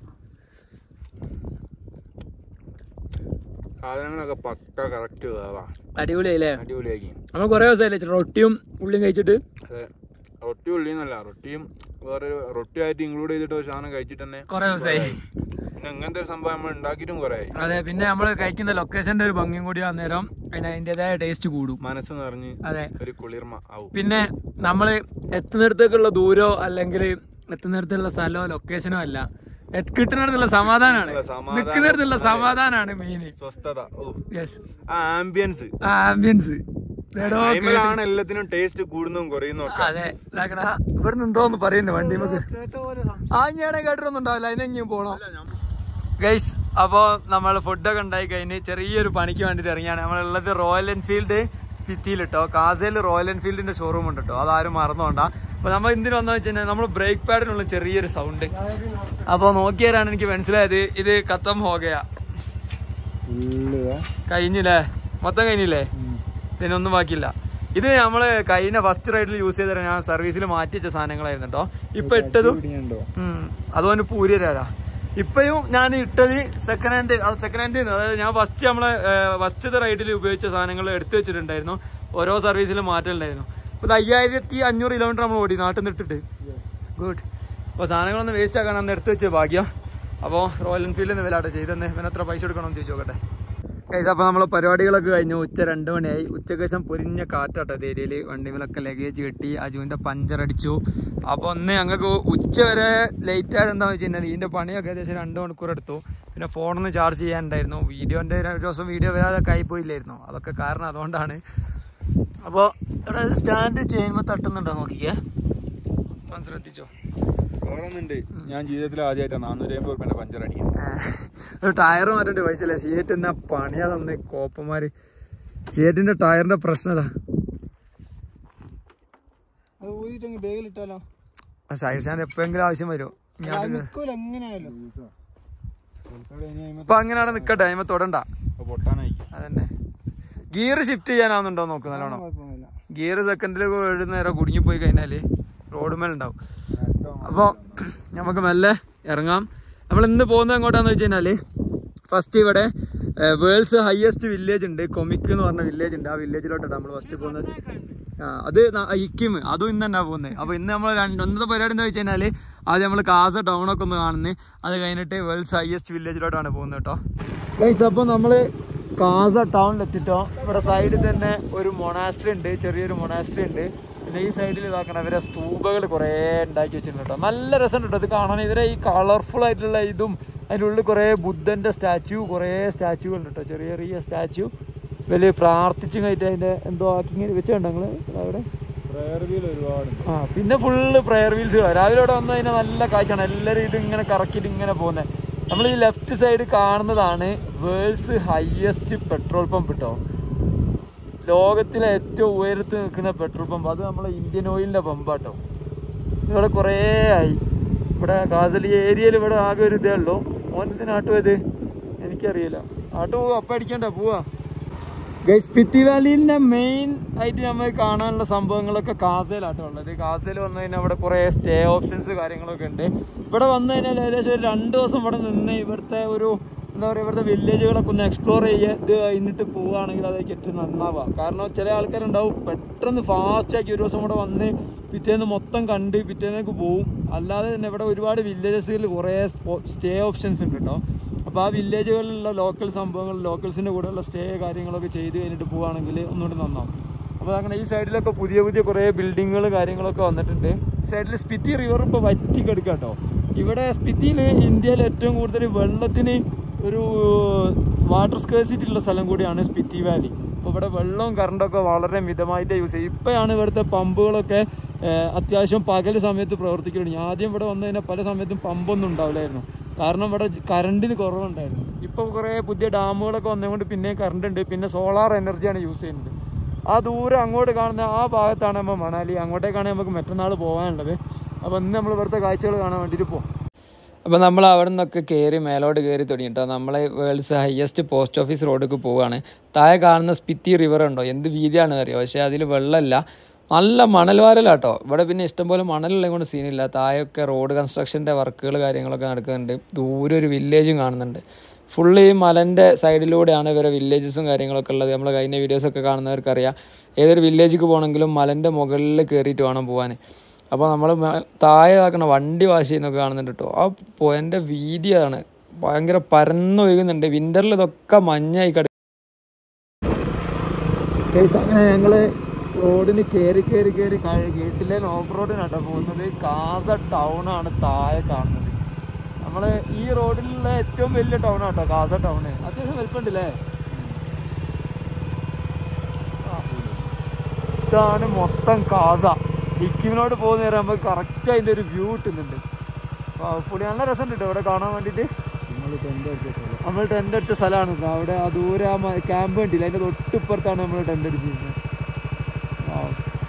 സാധനങ്ങളൊക്കെ പക്ക കറക്റ്റ് വേവാ അടിപൊളിയായില്ലേ അടിപൊളിയാക്കി നമ്മൾ കുറെ ദിവസമായില്ലേ റൊട്ടിയും ഉള്ളിയും കഴിച്ചിട്ട് അതെ റൊട്ടി ഉള്ളിന്നല്ല റൊട്ടിയും വേറെ റൊട്ടി ആയിട്ട് ഇൻക്ലൂഡ് ചെയ്തിട്ട് ഒരു സാധനം കഴിച്ചിട്ട് തന്നെ കുറെ ദിവസമായി പിന്നെ ഇങ്ങനത്തെ ഒരു സംഭവം നമ്മൾ ഉണ്ടാക്കിയിട്ടും കുറെ ആയി അതെ പിന്നെ നമ്മൾ കഴിക്കുന്ന ലൊക്കേഷന്റെ ഒരു ഭംഗിയും കൂടി അന്നേരം അതിന് അതിൻ്റെതായ ടേസ്റ്റ് കൂടും മനസ്സ് നിറഞ്ഞ് അതെ ഒരു കുളിർമ ആവും പിന്നെ നമ്മൾ എത്തുന്നിടത്തേക്കുള്ള ദൂരോ അല്ലെങ്കിൽ എത്തുന്നിടത്തുള്ള സ്ഥലമോ ലൊക്കേഷനോ അല്ല എത്ത് കിട്ടുന്നിടത്തുള്ള സമാധാനമാണ് സമാധാനം. നിൽക്കുന്നിടത്തുള്ള സമാധാനമാണ് മെയിൻ സ്വസ്ഥത ഓ യെസ് ആ ആംബിയൻസ് ആ ആംബിയൻസ് ടൈമിലാണ് എല്ലാത്തിനും ടേസ്റ്റ് കൂടുന്നതും കുറയുന്നതും ഒക്കെ അതെ ഇതാക്കണ ഇവിടെ നിന്തോന്ന് പറയുന്നു വണ്ടി നമുക്ക് ആ ഞാനെ കേട്ടിട്ടൊന്നും ഉണ്ടാവില്ല അതിനെങ്കിലും പോണം ഗൈസ് അപ്പോൾ നമ്മൾ ഫുഡൊക്കെ ഉണ്ടായി കഴിഞ്ഞ് ചെറിയൊരു പണിക്ക് വേണ്ടിയിട്ട് ഇറങ്ങിയാണ് നമ്മളുള്ളത് റോയൽ എൻഫീൽഡ് സ്പിത്തിയിൽ കേട്ടോ കാസയിൽ റോയൽ എൻഫീൽഡിന്റെ ഷോറൂം ഉണ്ട് കേട്ടോ അതാരും മറന്നുകൊണ്ടാ അപ്പൊ നമ്മൾ എന്തിനു വന്നു വെച്ച് കഴിഞ്ഞാൽ നമ്മൾ ബ്രേക്ക് പാഡിനുള്ള ചെറിയൊരു സൗണ്ട് അപ്പോൾ നോക്കിയാലാണ് എനിക്ക് മനസ്സിലായത് ഇത് കത്തം ഹോകയാ കഴിഞ്ഞില്ലേ മൊത്തം കഴിഞ്ഞില്ലേ ഇതിനൊന്നും ബാക്കിയില്ല ഇത് നമ്മള് കഴിഞ്ഞ ഫസ്റ്റ് റൈഡിൽ യൂസ് ചെയ്ത ഞാൻ സർവീസിൽ മാറ്റി വെച്ച സാധനങ്ങളായിരുന്നു കേട്ടോ ഇപ്പൊ ഇട്ടതും ഉം, അതുകൊണ്ട് പൂരി തരാ ഇപ്പയും ഞാൻ ഇട്ടത് സെക്കൻഡ് ഹാൻഡ് സെക്കൻഡ് ഹാൻഡ് അതായത് ഞാൻ ഫസ്റ്റ് നമ്മളെ ഫസ്റ്റത്തെ റൈഡിൽ ഉപയോഗിച്ച സാധനങ്ങൾ എടുത്തു വെച്ചിട്ടുണ്ടായിരുന്നു ഓരോ സർവീസിലും മാറ്റമുണ്ടായിരുന്നു ഇപ്പൊ ഇത് അയ്യായിരത്തി അഞ്ഞൂറ് കിലോമീറ്റർ നമ്മൾ ഓടി നാട്ടിൽ നിന്ന് ഇട്ടിട്ട് ഗുഡ് അപ്പോൾ സാധനങ്ങളൊന്നും വേസ്റ്റ് ആക്കാൻ അന്ന് എടുത്തു വെച്ച് ഭാഗ്യം അപ്പോൾ റോയൽ എൻഫീൽഡിൽ നിന്ന് വിലാട്ടെ ചെയ്തെന്ന് ഇവന് എത്ര പൈസ കൊടുക്കണമെന്ന് ചോദിച്ചു നോക്കട്ടെ കൈസ് അപ്പോൾ നമ്മൾ പരിപാടികളൊക്കെ കഴിഞ്ഞു ഉച്ച രണ്ട് മണിയായി ഉച്ചയ്ക്ക് ശേഷം പൊരിഞ്ഞ കാറ്റാട്ടോ ഏരിയയിൽ വണ്ടിമേലൊക്കെ ലഗേജ് കെട്ടി അജുവിൻ്റെ പഞ്ചർ അടിച്ചു അപ്പോൾ ഒന്ന് ഞങ്ങൾക്ക് ഉച്ച വരെ ലേറ്റ് ആയത് എന്താണെന്ന് വെച്ച് കഴിഞ്ഞാൽ ഇതിൻ്റെ പണിയൊക്കെ ഏകദേശം രണ്ട് മണിക്കൂർ എടുത്തു പിന്നെ ഫോണൊന്ന് ചാർജ് ചെയ്യാനുണ്ടായിരുന്നു വീഡിയോൻ്റെ ഒരു ദിവസം വീഡിയോ വരാതെ പോയില്ലായിരുന്നു അതൊക്കെ കാരണം അതുകൊണ്ടാണ് അപ്പോൾ ഇവിടെ സ്റ്റാൻഡ് ചെയ്യുമ്പോൾ തട്ടുന്നുണ്ടോ നോക്കിയേ ഒന്ന് ശ്രദ്ധിച്ചോ വേറൊന്നുണ്ട് ഞാൻ ജീവിതത്തിൽ ആദ്യമായിട്ടാണ് നാനൂറ്റി അമ്പത് റുപ്യന്റെ പഞ്ചർ അടിക്കുന്നത് ഒരു ടയർ മാറ്റേണ്ട പൈസല്ലേ സിയറ്റ് എന്നാ പണിയാ തന്നെ കോപ്പന്മാര് സിയറ്റിന്റെ ടയറിന്റെ പ്രശ്നതാ അത് ഊരിട്ടെങ്കിൽ ബാഗിലിട്ടാലോ സൈഡ് സ്റ്റാൻഡ് എപ്പോഴെങ്കിലും ആവശ്യം വരും ഞാൻ പിന്നെ- നിൽക്കൂല എങ്ങനെയായാലും ഇപ്പൊ അങ്ങനെ അവിടെ നിക്കട്ടെ അതിമ തൊടണ്ട അപ്പൊ പൊട്ടാനായി അതന്നെ ഗിയർ ഷിഫ്റ്റ് ചെയ്യാനാവുന്നുണ്ടോ നോക്ക് നല്ലോണം കുഴപ്പമൊന്നുമില്ല ഗിയർ സെക്കൻഡിൽ ഒരു നേരം കുടുങ്ങിപ്പോയി കഴിഞ്ഞാല് റോഡ് മേലുണ്ടാവും അപ്പോൾ നമുക്ക് മെല്ലെ ഇറങ്ങാം നമ്മൾ ഇന്ന് പോകുന്നത് എങ്ങോട്ടാന്ന് വെച്ച് കഴിഞ്ഞാല് ഫസ്റ്റ് ഇവിടെ വേൾഡ്സ് ഹയസ്റ്റ് വില്ലേജ് ഉണ്ട് കൊമിക്ക് എന്ന് പറഞ്ഞ വില്ലേജ് ഉണ്ട് ആ വില്ലേജിലോട്ടാണ് നമ്മൾ ഫസ്റ്റ് പോകുന്നത് ആ അത് ന- ഇക്കിം അതും ഇന്ന് തന്നെ പോകുന്നത് അപ്പോൾ ഇന്ന് നമ്മൾ രണ്ട് ഒന്നത്തെ പരിപാടി എന്താ വെച്ച് കഴിഞ്ഞാൽ ആദ്യം നമ്മൾ കാസ ടൗൺ ഒക്കെ ഒന്ന് കാണുന്നത് അത് കഴിഞ്ഞിട്ട് വേൾഡ്സ് ഹയസ്റ്റ് വില്ലേജിലോട്ടാണ് പോകുന്നത് കേട്ടോ ഗൈസ് അപ്പോൾ നമ്മൾ കാസ ടൗണിലെത്തിട്ടോ ഇവിടെ സൈഡിൽ തന്നെ ഒരു മൊണാസ്ട്രി ഉണ്ട് ചെറിയൊരു മൊണാസ്ട്രി ഉണ്ട് പിന്നെ ഈ സൈഡിൽ ഇതാക്കണം ഇവരെ സ്തൂപകൾ കുറേ ഉണ്ടാക്കി വെച്ചിട്ടുണ്ട് കേട്ടോ നല്ല രസമുണ്ട് കേട്ടോ ഇത് കാണാൻ ഇവരെ ഈ കളർഫുൾ ആയിട്ടുള്ള ഇതും അതിൻ്റെ ഉള്ളിൽ കുറേ ബുദ്ധൻ്റെ സ്റ്റാച്യു കുറേ സ്റ്റാച്യുകൾ ഉണ്ട് കേട്ടോ ചെറിയ ചെറിയ സ്റ്റാച്യു വലിയ പ്രാർത്ഥിച്ചും കഴിഞ്ഞിട്ട് അതിൻ്റെ എന്തോ ആക്കി ഇങ്ങനെ വെച്ചുണ്ടോ നിങ്ങൾ അവിടെ ഒരുപാട് ആ പിന്നെ ഫുള്ള് പ്രയർ വീൽസ് രാവിലെ ഇവിടെ വന്നു കഴിഞ്ഞാൽ നല്ല കാഴ്ചയാണ് എല്ലാവരും ഇത് ഇങ്ങനെ കറക്കിയിട്ട് ഇങ്ങനെ പോകുന്നത് നമ്മൾ ഈ ലെഫ്റ്റ് സൈഡ് കാണുന്നതാണ് വേൾഡ്സ് ഹയസ്റ്റ് പെട്രോൾ പമ്പ് കേട്ടോ ലോകത്തിലെ ഏറ്റവും ഉയരത്ത് നിൽക്കുന്ന പെട്രോൾ പമ്പ് അത് നമ്മളെ ഇന്ത്യൻ ഓയിലിൻ്റെ പമ്പാട്ടോ ഇവിടെ കുറേ ആയി ഇവിടെ കാസൽ ഏരിയയിൽ ഇവിടെ ആകെ ഒരു ഇതേ ഉള്ളൂ ഓനത്തിന് ആട്ടു പോയത് എനിക്കറിയില്ല ആട്ടു പോവാ അപ്പം അടിക്കണ്ട പോവാ ഗൈസ് സ്പിത്തി വാലിന്റെ മെയിൻ ആയിട്ട് നമ്മൾ കാണാനുള്ള സംഭവങ്ങളൊക്കെ കാസയിലാട്ടോ ഉള്ളത് കാസയിൽ വന്നു കഴിഞ്ഞാൽ അവിടെ കുറേ സ്റ്റേ ഓപ്ഷൻസ് കാര്യങ്ങളൊക്കെ ഉണ്ട് ഇവിടെ വന്നു കഴിഞ്ഞാൽ ഏകദേശം ഒരു രണ്ട് ദിവസം ഇവിടെ നിന്ന് ഇവിടുത്തെ ഒരു എന്താ പറയുക ഇവിടുത്തെ വില്ലേജുകളൊക്കെ ഒന്ന് എക്സ്പ്ലോർ ചെയ്യുക ഇത് കഴിഞ്ഞിട്ട് പോവുകയാണെങ്കിൽ അതൊക്കെ ഏറ്റവും നന്നാവുക കാരണം ചില ആൾക്കാരുണ്ടാവും പെട്ടെന്ന് ഫാസ്റ്റാക്കി ഒരു ദിവസം ഇവിടെ വന്ന് പിറ്റേന്ന് മൊത്തം കണ്ട് പിറ്റേന്നേക്ക് പോവും അല്ലാതെ തന്നെ ഇവിടെ ഒരുപാട് വില്ലേജസിൽ കുറേ സ്റ്റേ ഓപ്ഷൻസ് ഉണ്ട് കേട്ടോ അപ്പോൾ ആ വില്ലേജുകളിലുള്ള ലോക്കൽ സംഭവങ്ങൾ ലോക്കൽസിൻ്റെ കൂടെയുള്ള സ്റ്റേ കാര്യങ്ങളൊക്കെ ചെയ്ത് കഴിഞ്ഞിട്ട് പോവുകയാണെങ്കിൽ ഒന്നുകൂടി നന്നാവും അപ്പോൾ അങ്ങനെ ഈ സൈഡിലൊക്കെ പുതിയ പുതിയ കുറേ ബിൽഡിങ്ങുകൾ കാര്യങ്ങളൊക്കെ വന്നിട്ടുണ്ട് ഈ സൈഡിൽ സ്പിത്തി റിവർ ഇപ്പോൾ വറ്റി കിടക്കുക കേട്ടോ ഇവിടെ സ്പിത്തിയിൽ ഇന്ത്യയിൽ ഏറ്റവും കൂടുതൽ വെള്ളത്തിന് ഒരു വാട്ടർ സ്കേഴ്സിറ്റി ഉള്ള സ്ഥലം കൂടിയാണ് സ്പിത്തി വാലി അപ്പോൾ ഇവിടെ വെള്ളവും കറണ്ടൊക്കെ വളരെ മിതമായിട്ട് യൂസ് ചെയ്യും ഇപ്പോഴാണ് ഇവിടുത്തെ പമ്പുകളൊക്കെ ഏഹ്, അത്യാവശ്യം പകൽ സമയത്ത് പ്രവർത്തിക്കുന്നുണ്ട് ആദ്യം ഇവിടെ വന്നു കഴിഞ്ഞാൽ പല സമയത്തും പമ്പൊന്നും ഉണ്ടാവില്ലായിരുന്നു കാരണം ഇവിടെ കറണ്ടിന് കുറവുണ്ടായിരുന്നു ഇപ്പോൾ കുറേ പുതിയ ഡാമുകളൊക്കെ വന്നതുകൊണ്ട് പിന്നെയും കറണ്ട് ഉണ്ട് പിന്നെ സോളാർ എനർജിയാണ് യൂസ് ചെയ്യുന്നത് ആ ദൂരം അങ്ങോട്ട് കാണുന്ന ആ ഭാഗത്താണ് നമ്മൾ മണാലി അങ്ങോട്ടേക്കാണ് നമുക്ക് മറ്റന്നാൾ പോകാനുള്ളത് അപ്പോൾ ഇന്ന് നമ്മൾ ഇവിടുത്തെ കാഴ്ചകൾ കാണാൻ വേണ്ടിയിട്ട് പോകും അപ്പോൾ നമ്മൾ അവിടെ നിന്നൊക്കെ കയറി മേലോട്ട് കയറി തുടങ്ങി കേട്ടോ നമ്മളെ വേൾഡ്സ് ഹയസ്റ്റ് പോസ്റ്റ് ഓഫീസ് റോഡിലേക്ക് പോവുകയാണ് താഴെ കാണുന്ന സ്പിത്തി റിവർ ഉണ്ടോ എന്ത് വീതിയാണെന്ന് അറിയാം പക്ഷേ അതിൽ വെള്ളമില്ല നല്ല മണൽവാരലാട്ടോ ഇവിടെ പിന്നെ ഇഷ്ടംപോലെ മണലുള്ളത് കൊണ്ട് സീനില്ല താഴെയൊക്കെ റോഡ് കൺസ്ട്രക്ഷൻ്റെ വർക്കുകൾ കാര്യങ്ങളൊക്കെ നടക്കുന്നുണ്ട് ദൂരെ ഒരു വില്ലേജും കാണുന്നുണ്ട് ഫുള്ള് ഈ മലൻ്റെ സൈഡിലൂടെയാണ് ഇവരെ വില്ലേജസും കാര്യങ്ങളൊക്കെ ഉള്ളത് നമ്മൾ കഴിഞ്ഞ വീഡിയോസൊക്കെ കാണുന്നവർക്കറിയാം ഏതൊരു വില്ലേജിലേക്ക് പോകണമെങ്കിലും മലൻ്റെ മുകളിൽ കയറിയിട്ട് വേണം പോകാൻ അപ്പോൾ നമ്മൾ താഴെ ആക്കണ വണ്ടി വാശി എന്നൊക്കെ കാണുന്നുണ്ട് കേട്ടോ ആ പോയിൻ്റെ വീതിയാണ് ഭയങ്കര പരന്നൊഴുകുന്നുണ്ട് വിന്ററിൽ ഇതൊക്കെ മഞ്ഞായി കിടക്കും അങ്ങനെ ഞങ്ങള് റോഡിന് കയറി കയറി കയറി വീട്ടിലെ ഓഫ് റോഡിനാട്ടോ പോകുന്നത് കാസ ടൗൺ ആണ് താഴെ കാണുന്നത് നമ്മള് ഈ റോഡിലുള്ള ഏറ്റവും വലിയ ടൗൺ ആട്ടോ കാസ ടൗൺ അത്യാവശ്യം വലിപ്പമുണ്ടല്ലേ ഇതാണ് മൊത്തം കാസ ഹിക്കിമിനോട് പോകുന്ന നേരം നമുക്ക് കറക്റ്റ് അതിന്റെ ഒരു വ്യൂ കിട്ടുന്നുണ്ട് അപ്പൊ പുളി നല്ല രസമുണ്ട് കേട്ടോ ഇവിടെ കാണാൻ വേണ്ടിയിട്ട് നമ്മൾ ടെന്റ് അടിച്ച സ്ഥലമാണ് ട്ടോ. അവിടെ ആ ദൂരെ ആ ക്യാമ്പ് കണ്ടില്ല അതിന്റെ തൊട്ടിപ്പുറത്താണ് നമ്മൾ ടെന്റ് അടിച്ചിരുന്നത് Wow.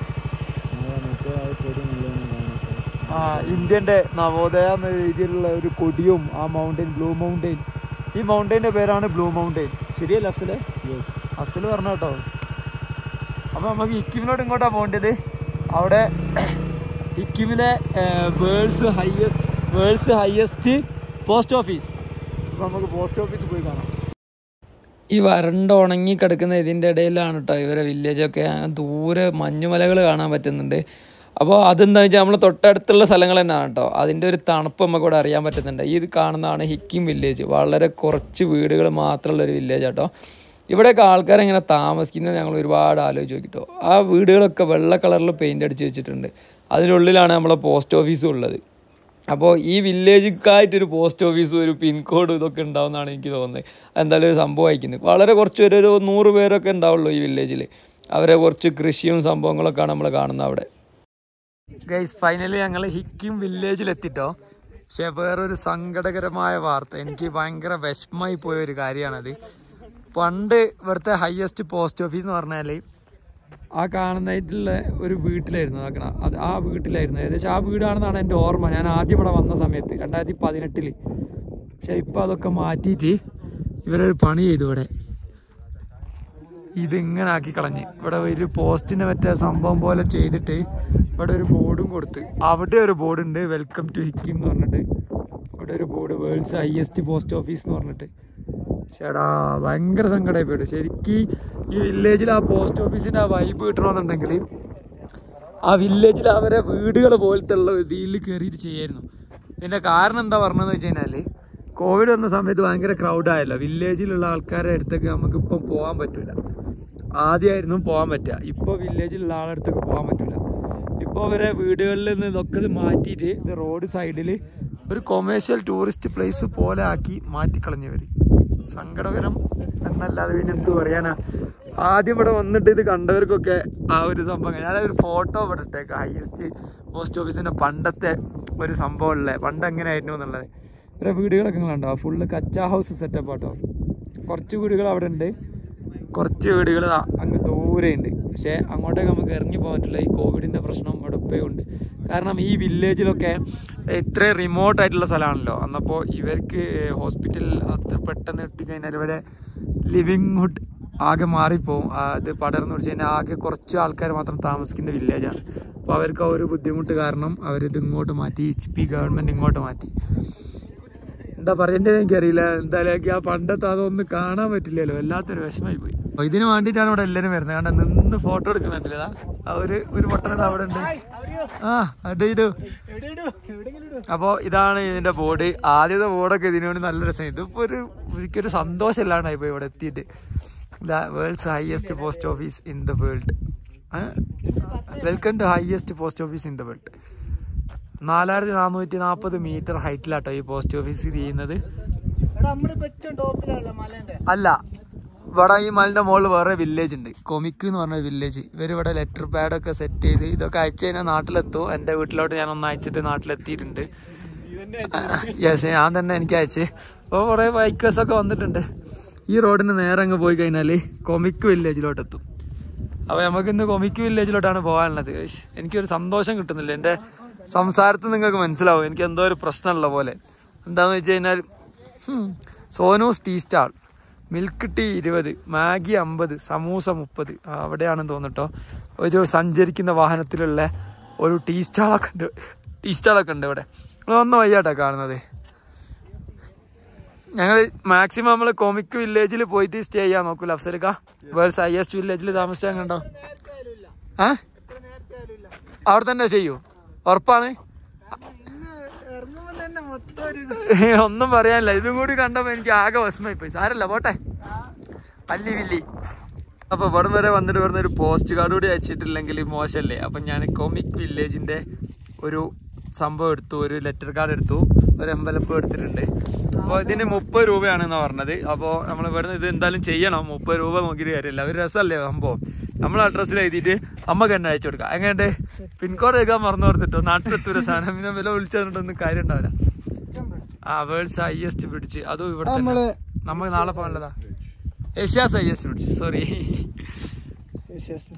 ആ ഇന്ത്യന്റെ നവോദയ എന്ന രീതിയിലുള്ള ഒരു കൊടിയും ആ മൗണ്ടൈൻ ബ്ലൂ മൗണ്ടൈൻ ഈ മൗണ്ടൈൻ്റെ പേരാണ് ബ്ലൂ മൗണ്ടൈൻ ശരിയല്ല അഫ്സല് അഫ്സല് പറഞ്ഞ കേട്ടോ അപ്പൊ നമുക്ക് ഇക്കിമിനോട് ഇങ്ങോട്ടാ പോകേണ്ടത് അവിടെ ഇക്കിമിലെ world's highest world's highest post office അപ്പൊ നമുക്ക് പോസ്റ്റ് ഓഫീസിൽ പോയി കാണാം ഈ വരണ്ട ഉണങ്ങി കിടക്കുന്ന ഇതിൻ്റെ ഇടയിലാണ് കേട്ടോ ഇവരെ വില്ലേജൊക്കെ ദൂരെ മഞ്ഞുമലകൾ കാണാൻ പറ്റുന്നുണ്ട് അപ്പോൾ അതെന്താ വെച്ചാൽ നമ്മൾ തൊട്ടടുത്തുള്ള സ്ഥലങ്ങൾ തന്നെയാണ് കേട്ടോ അതിൻ്റെ ഒരു തണുപ്പ് നമുക്ക് ഇവിടെ അറിയാൻ പറ്റുന്നുണ്ട് ഈ ഇത് കാണുന്നതാണ് ഹിക്കിം വില്ലേജ് വളരെ കുറച്ച് വീടുകൾ മാത്രമുള്ള ഒരു വില്ലേജ് കേട്ടോ ഇവിടെയൊക്കെ ആൾക്കാർ ഇങ്ങനെ താമസിക്കുന്നത് ഞങ്ങൾ ഒരുപാട് ആലോചിച്ച് നോക്കിട്ടോ ആ വീടുകളൊക്കെ വെള്ള കളറിൽ പെയിൻ്റ് അടിച്ച് വെച്ചിട്ടുണ്ട് അതിനുള്ളിലാണ് നമ്മളെ പോസ്റ്റ് ഓഫീസും ഉള്ളത് അപ്പോൾ ഈ വില്ലേജിക്കായിട്ടൊരു പോസ്റ്റ് ഓഫീസും ഒരു പിൻകോഡും ഇതൊക്കെ ഉണ്ടാവുമെന്നാണ് എനിക്ക് തോന്നുന്നത് എന്തായാലും ഒരു സംഭവം അയക്കുന്നത് വളരെ കുറച്ച് പേര് ഒരു നൂറ് പേരൊക്കെ ഉണ്ടാവുള്ളൂ ഈ വില്ലേജിൽ അവരെ കുറച്ച് കൃഷിയും സംഭവങ്ങളൊക്കെയാണ് നമ്മൾ കാണുന്നത് അവിടെ ഗൈസ് ഫൈനലി ഞങ്ങൾ ഹിക്കിം വില്ലേജിൽ എത്തിട്ടോ പക്ഷെ വേറൊരു സങ്കടകരമായ വാർത്ത എനിക്ക് ഭയങ്കര വിഷമമായി പോയ ഒരു കാര്യമാണത് പണ്ട് ഇവിടുത്തെ ഹയസ്റ്റ് പോസ്റ്റ് ഓഫീസ് എന്ന് പറഞ്ഞാൽ ആ കാണുന്നതായിട്ടുള്ള ഒരു വീട്ടിലായിരുന്നു അതാക്കണ അത് ആ വീട്ടിലായിരുന്നു ഏകദേശം ആ വീടാണെന്നാണ് എൻ്റെ ഓർമ്മ ഞാൻ ആദ്യം ഇവിടെ വന്ന സമയത്ത് രണ്ടായിരത്തി പതിനെട്ടില് പക്ഷെ ഇപ്പം അതൊക്കെ മാറ്റിയിട്ട് ഇവരൊരു പണി ചെയ്തു ഇവിടെ ഇതിങ്ങനെ ആക്കി കളഞ്ഞ് ഇവിടെ ഒരു പോസ്റ്റിന്റെ മറ്റേ സംഭവം പോലെ ചെയ്തിട്ട് ഇവിടെ ഒരു ബോർഡും കൊടുത്ത് അവിടെ ഒരു ബോർഡ് ഉണ്ട് വെൽക്കം ടു ഹിക്കിം എന്ന് പറഞ്ഞിട്ട് ഇവിടെ ഒരു board world's highest post office എന്ന് പറഞ്ഞിട്ട് ചേടാ ഭയങ്കര സങ്കടമായി പോയിട്ട് ശരിക്കും ഈ വില്ലേജിൽ ആ പോസ്റ്റ് ഓഫീസിന്റെ ആ വൈബ് കിട്ടണമെന്നുണ്ടെങ്കിൽ ആ വില്ലേജിൽ അവരെ വീടുകൾ പോലത്തെ ഉള്ള ഇതിൽ കയറിയിട്ട് ചെയ്യായിരുന്നു ഇതിന്റെ കാരണം എന്താ പറഞ്ഞതെന്ന് വെച്ച് കഴിഞ്ഞാൽ കോവിഡ് വന്ന സമയത്ത് ഭയങ്കര ക്രൗഡായല്ലോ വില്ലേജിലുള്ള ആൾക്കാരുടെ അടുത്തേക്ക് നമുക്ക് ഇപ്പം പോകാൻ പറ്റില്ല ആദ്യമായിരുന്നു പോകാൻ പറ്റുക ഇപ്പോൾ വില്ലേജിലുള്ള ആളുടെ അടുത്തേക്ക് പോകാൻ പറ്റില്ല ഇപ്പോൾ അവരെ വീടുകളിൽ നിന്ന് ഇതൊക്കെ ഇത് മാറ്റിയിട്ട് ഇത് റോഡ് സൈഡിൽ ഒരു കൊമേഴ്ഷ്യൽ ടൂറിസ്റ്റ് പ്ലേസ് പോലെ ആക്കി മാറ്റിക്കളഞ്ഞവർ സങ്കടകരം എന്നല്ലാതെ പിന്നെ എന്ത് പറയാനാ ആദ്യം ഇവിടെ വന്നിട്ട് ഇത് കണ്ടവർക്കൊക്കെ ആ ഒരു സംഭവം ഞാനൊരു ഫോട്ടോ ഇവിടെ ഇട്ടേക്കാം ഹയസ്റ്റ് പോസ്റ്റ് ഓഫീസിന്റെ പണ്ടത്തെ ഒരു സംഭവം ഉള്ളത് പണ്ട് എങ്ങനെയായിരുന്നു എന്നുള്ളത് ഇവരെ വീടുകളൊക്കെ കണ്ടോ ഫുള്ള് കച്ചാ ഹൗസ് സെറ്റപ്പ് ആട്ടോ കുറച്ച് വീടുകൾ അവിടെ ഉണ്ട് കുറച്ച് വീടുകൾ അങ്ങ് ദൂരെ ഉണ്ട് പക്ഷേ അങ്ങോട്ടേക്ക് നമുക്ക് ഇറങ്ങി പോകാൻ പറ്റില്ല ഈ കോവിഡിൻ്റെ പ്രശ്നം ഇവിടെ ഇപ്പോഴും ഉണ്ട് കാരണം ഈ വില്ലേജിലൊക്കെ ഇത്രയും റിമോട്ട് ആയിട്ടുള്ള സ്ഥലമാണല്ലോ അന്നപ്പോൾ ഇവർക്ക് ഹോസ്പിറ്റൽ അത്ര പെട്ടെന്ന് ഇട്ടിക്കഴിഞ്ഞാൽ ഇവരെ ലിവിങ് ഹുഡ് ആകെ മാറിപ്പോവും ആ, ഇത് പടർന്നു പിടിച്ച് കഴിഞ്ഞാൽ ആകെ കുറച്ച് ആൾക്കാർ മാത്രം താമസിക്കുന്ന വില്ലേജാണ് അപ്പോൾ അവർക്ക് ആ ഒരു ബുദ്ധിമുട്ട് കാരണം അവരിത് ഇങ്ങോട്ട് മാറ്റി എച്ച് പി ഗവൺമെൻറ് ഇങ്ങോട്ട് മാറ്റി എന്താ പറയണ്ടത് എനിക്കറിയില്ല എന്തായാലും എനിക്ക് ആ പണ്ടത്തെ അതൊന്നും കാണാൻ പറ്റില്ലല്ലോ വല്ലാത്തൊരു വിഷമായി പോയി അപ്പൊ ഇതിന് വേണ്ടിയിട്ടാണ് ഇവിടെ എല്ലാവരും വരുന്നത് കാരണം നിന്ന് ഫോട്ടോ എടുക്കുന്നുണ്ടല്ലേ ദാ. ആ ഒരു ഒരു പൊട്ടനത് അവിടെ ഉണ്ട് ആ അടി ഇടൂ അപ്പോൾ ഇതാണ് ഇതിന്റെ ബോർഡ് ആദ്യത്തെ ബോർഡൊക്കെ ഇതിനു വേണ്ടി നല്ല രസം ഇതിപ്പോ ഒരു ഒരിക്കലും സന്തോഷമില്ലാണ്ടായി പോയി ഇവിടെ എത്തിയിട്ട് the world's highest post office in the world welcome to highest post office in the world നാലായിരത്തി നാനൂറ്റി നാൽപ്പത് മീറ്റർ ഹൈറ്റിലാട്ടോ ഈ പോസ്റ്റ് ഓഫീസ് സ്ഥിതി ചെയ്യുന്നത് എടാ നമ്മള് പറ്റും ടോപ്പിലുള്ള മലേന്റെ അല്ല ഇവിടെ ഈ മലിന്റെ മുകളിൽ വേറെ വില്ലേജ് ഉണ്ട് കൊമിക്ക് എന്ന് പറഞ്ഞ വില്ലേജ് ഇവർ ഇവിടെ ലെറ്റർ പാഡ് ഒക്കെ സെറ്റ് ചെയ്ത് ഇതൊക്കെ അയച്ചു കഴിഞ്ഞാൽ നാട്ടിലെത്തും എൻ്റെ വീട്ടിലോട്ട് ഞാൻ ഒന്ന് അയച്ചിട്ട് നാട്ടിലെത്തിയിട്ടുണ്ട് യെസ് ഞാൻ തന്നെ എനിക്ക് അയച്ച് അപ്പോൾ കുറേ ബൈക്കേഴ്സ് ഒക്കെ വന്നിട്ടുണ്ട് ഈ റോഡിന് നേരെ അങ്ങ് പോയി കഴിഞ്ഞാൽ കൊമിക്ക് വില്ലേജിലോട്ട് എത്തും അപ്പോൾ നമുക്ക് ഇന്ന് കൊമിക്ക് വില്ലേജിലോട്ടാണ് പോകാനുള്ളത് ഏഷ്, എനിക്കൊരു സന്തോഷം കിട്ടുന്നില്ല എൻ്റെ സംസാരത്തിൽ നിങ്ങൾക്ക് മനസ്സിലാവും എനിക്ക് എന്തോ ഒരു പ്രശ്നമുള്ള പോലെ എന്താണെന്ന് വെച്ച് കഴിഞ്ഞാൽ ഹും, Sonu's tea stall milk tea ഇരുപത് മാഗി അമ്പത് സമൂസ മുപ്പത് അവിടെയാണെന്ന് തോന്നിട്ടോ ഒരു സഞ്ചരിക്കുന്ന വാഹനത്തിലുള്ള ഒരു ടീ സ്റ്റാളൊക്കെ ഉണ്ട് ടീ സ്റ്റാളൊക്കെ ഉണ്ട് ഇവിടെ ഒന്ന് വയ്യാട്ടോ കാണുന്നത് ഞങ്ങൾ മാക്സിമം നമ്മൾ കോമിക് വില്ലേജിൽ പോയിട്ട് സ്റ്റേ ചെയ്യാൻ നോക്കൂല അഫ്സലിക്ക വേൾഡ്സ് ഹയസ്റ്റ് വില്ലേജിൽ താമസിച്ചാൽ കണ്ടോ ആ അവിടെ തന്നെ ചെയ്യൂ ഉറപ്പാണ് ഇന്ന് ഇറങ്ങുമ്പോ തന്നെ മൊത്തം ഒരു ഇത്. ഒന്നും പറയാനില്ല ഇതും കൂടി കണ്ടപ്പോ എനിക്ക് ആകെ വിഷമായി പോയി സാരല്ല പോട്ടെ പല്ലി വില്ലി അപ്പൊ ഇവിടെ വരെ വന്നിട്ട് വരുന്ന ഒരു പോസ്റ്റ് കാർഡ് കൂടി അയച്ചിട്ടില്ലെങ്കിൽ മോശമല്ലേ അപ്പൊ ഞാൻ കോമിക് വില്ലേജിന്റെ ഒരു സംഭവം എടുത്തു ഒരു ലെറ്റർ കാർഡ് എടുത്തു ഒരു എംവലപ്പ് എടുത്തിട്ടുണ്ട് അപ്പോൾ ഇതിന് മുപ്പത് രൂപയാണെന്നാ പറഞ്ഞത് അപ്പോൾ നമ്മൾ ഇവിടുന്ന് ഇത് എന്തായാലും ചെയ്യണം മുപ്പത് രൂപ നോക്കിയിട്ട് കാര്യമില്ല ഒരു രസമല്ലേ സംഭവം നമ്മൾ അഡ്രസ്സിൽ എഴുതിയിട്ട് അമ്മക്ക് തന്നെ അയച്ചു കൊടുക്കാം എങ്ങനെ പിൻകോഡ് എഴുതാൻ മറന്നു കൊടുത്തിട്ടോ നാട്ടിലെത്തൂര സാധനം പിന്നെ വില വിളിച്ചു തന്നിട്ടൊന്നും കാര്യം ഉണ്ടാവില്ല ആ വേൾഡ്സ് ഹൈയസ്റ്റ് പിടിച്ച് അതും ഇവിടെ തന്നെ. നമ്മള് നമുക്ക് നാളെ പോകാനുള്ളതാ ഏഷ്യാസ് ഹൈയസ്റ്റ് പിടിച്ച് സോറി വിശ്വാസം.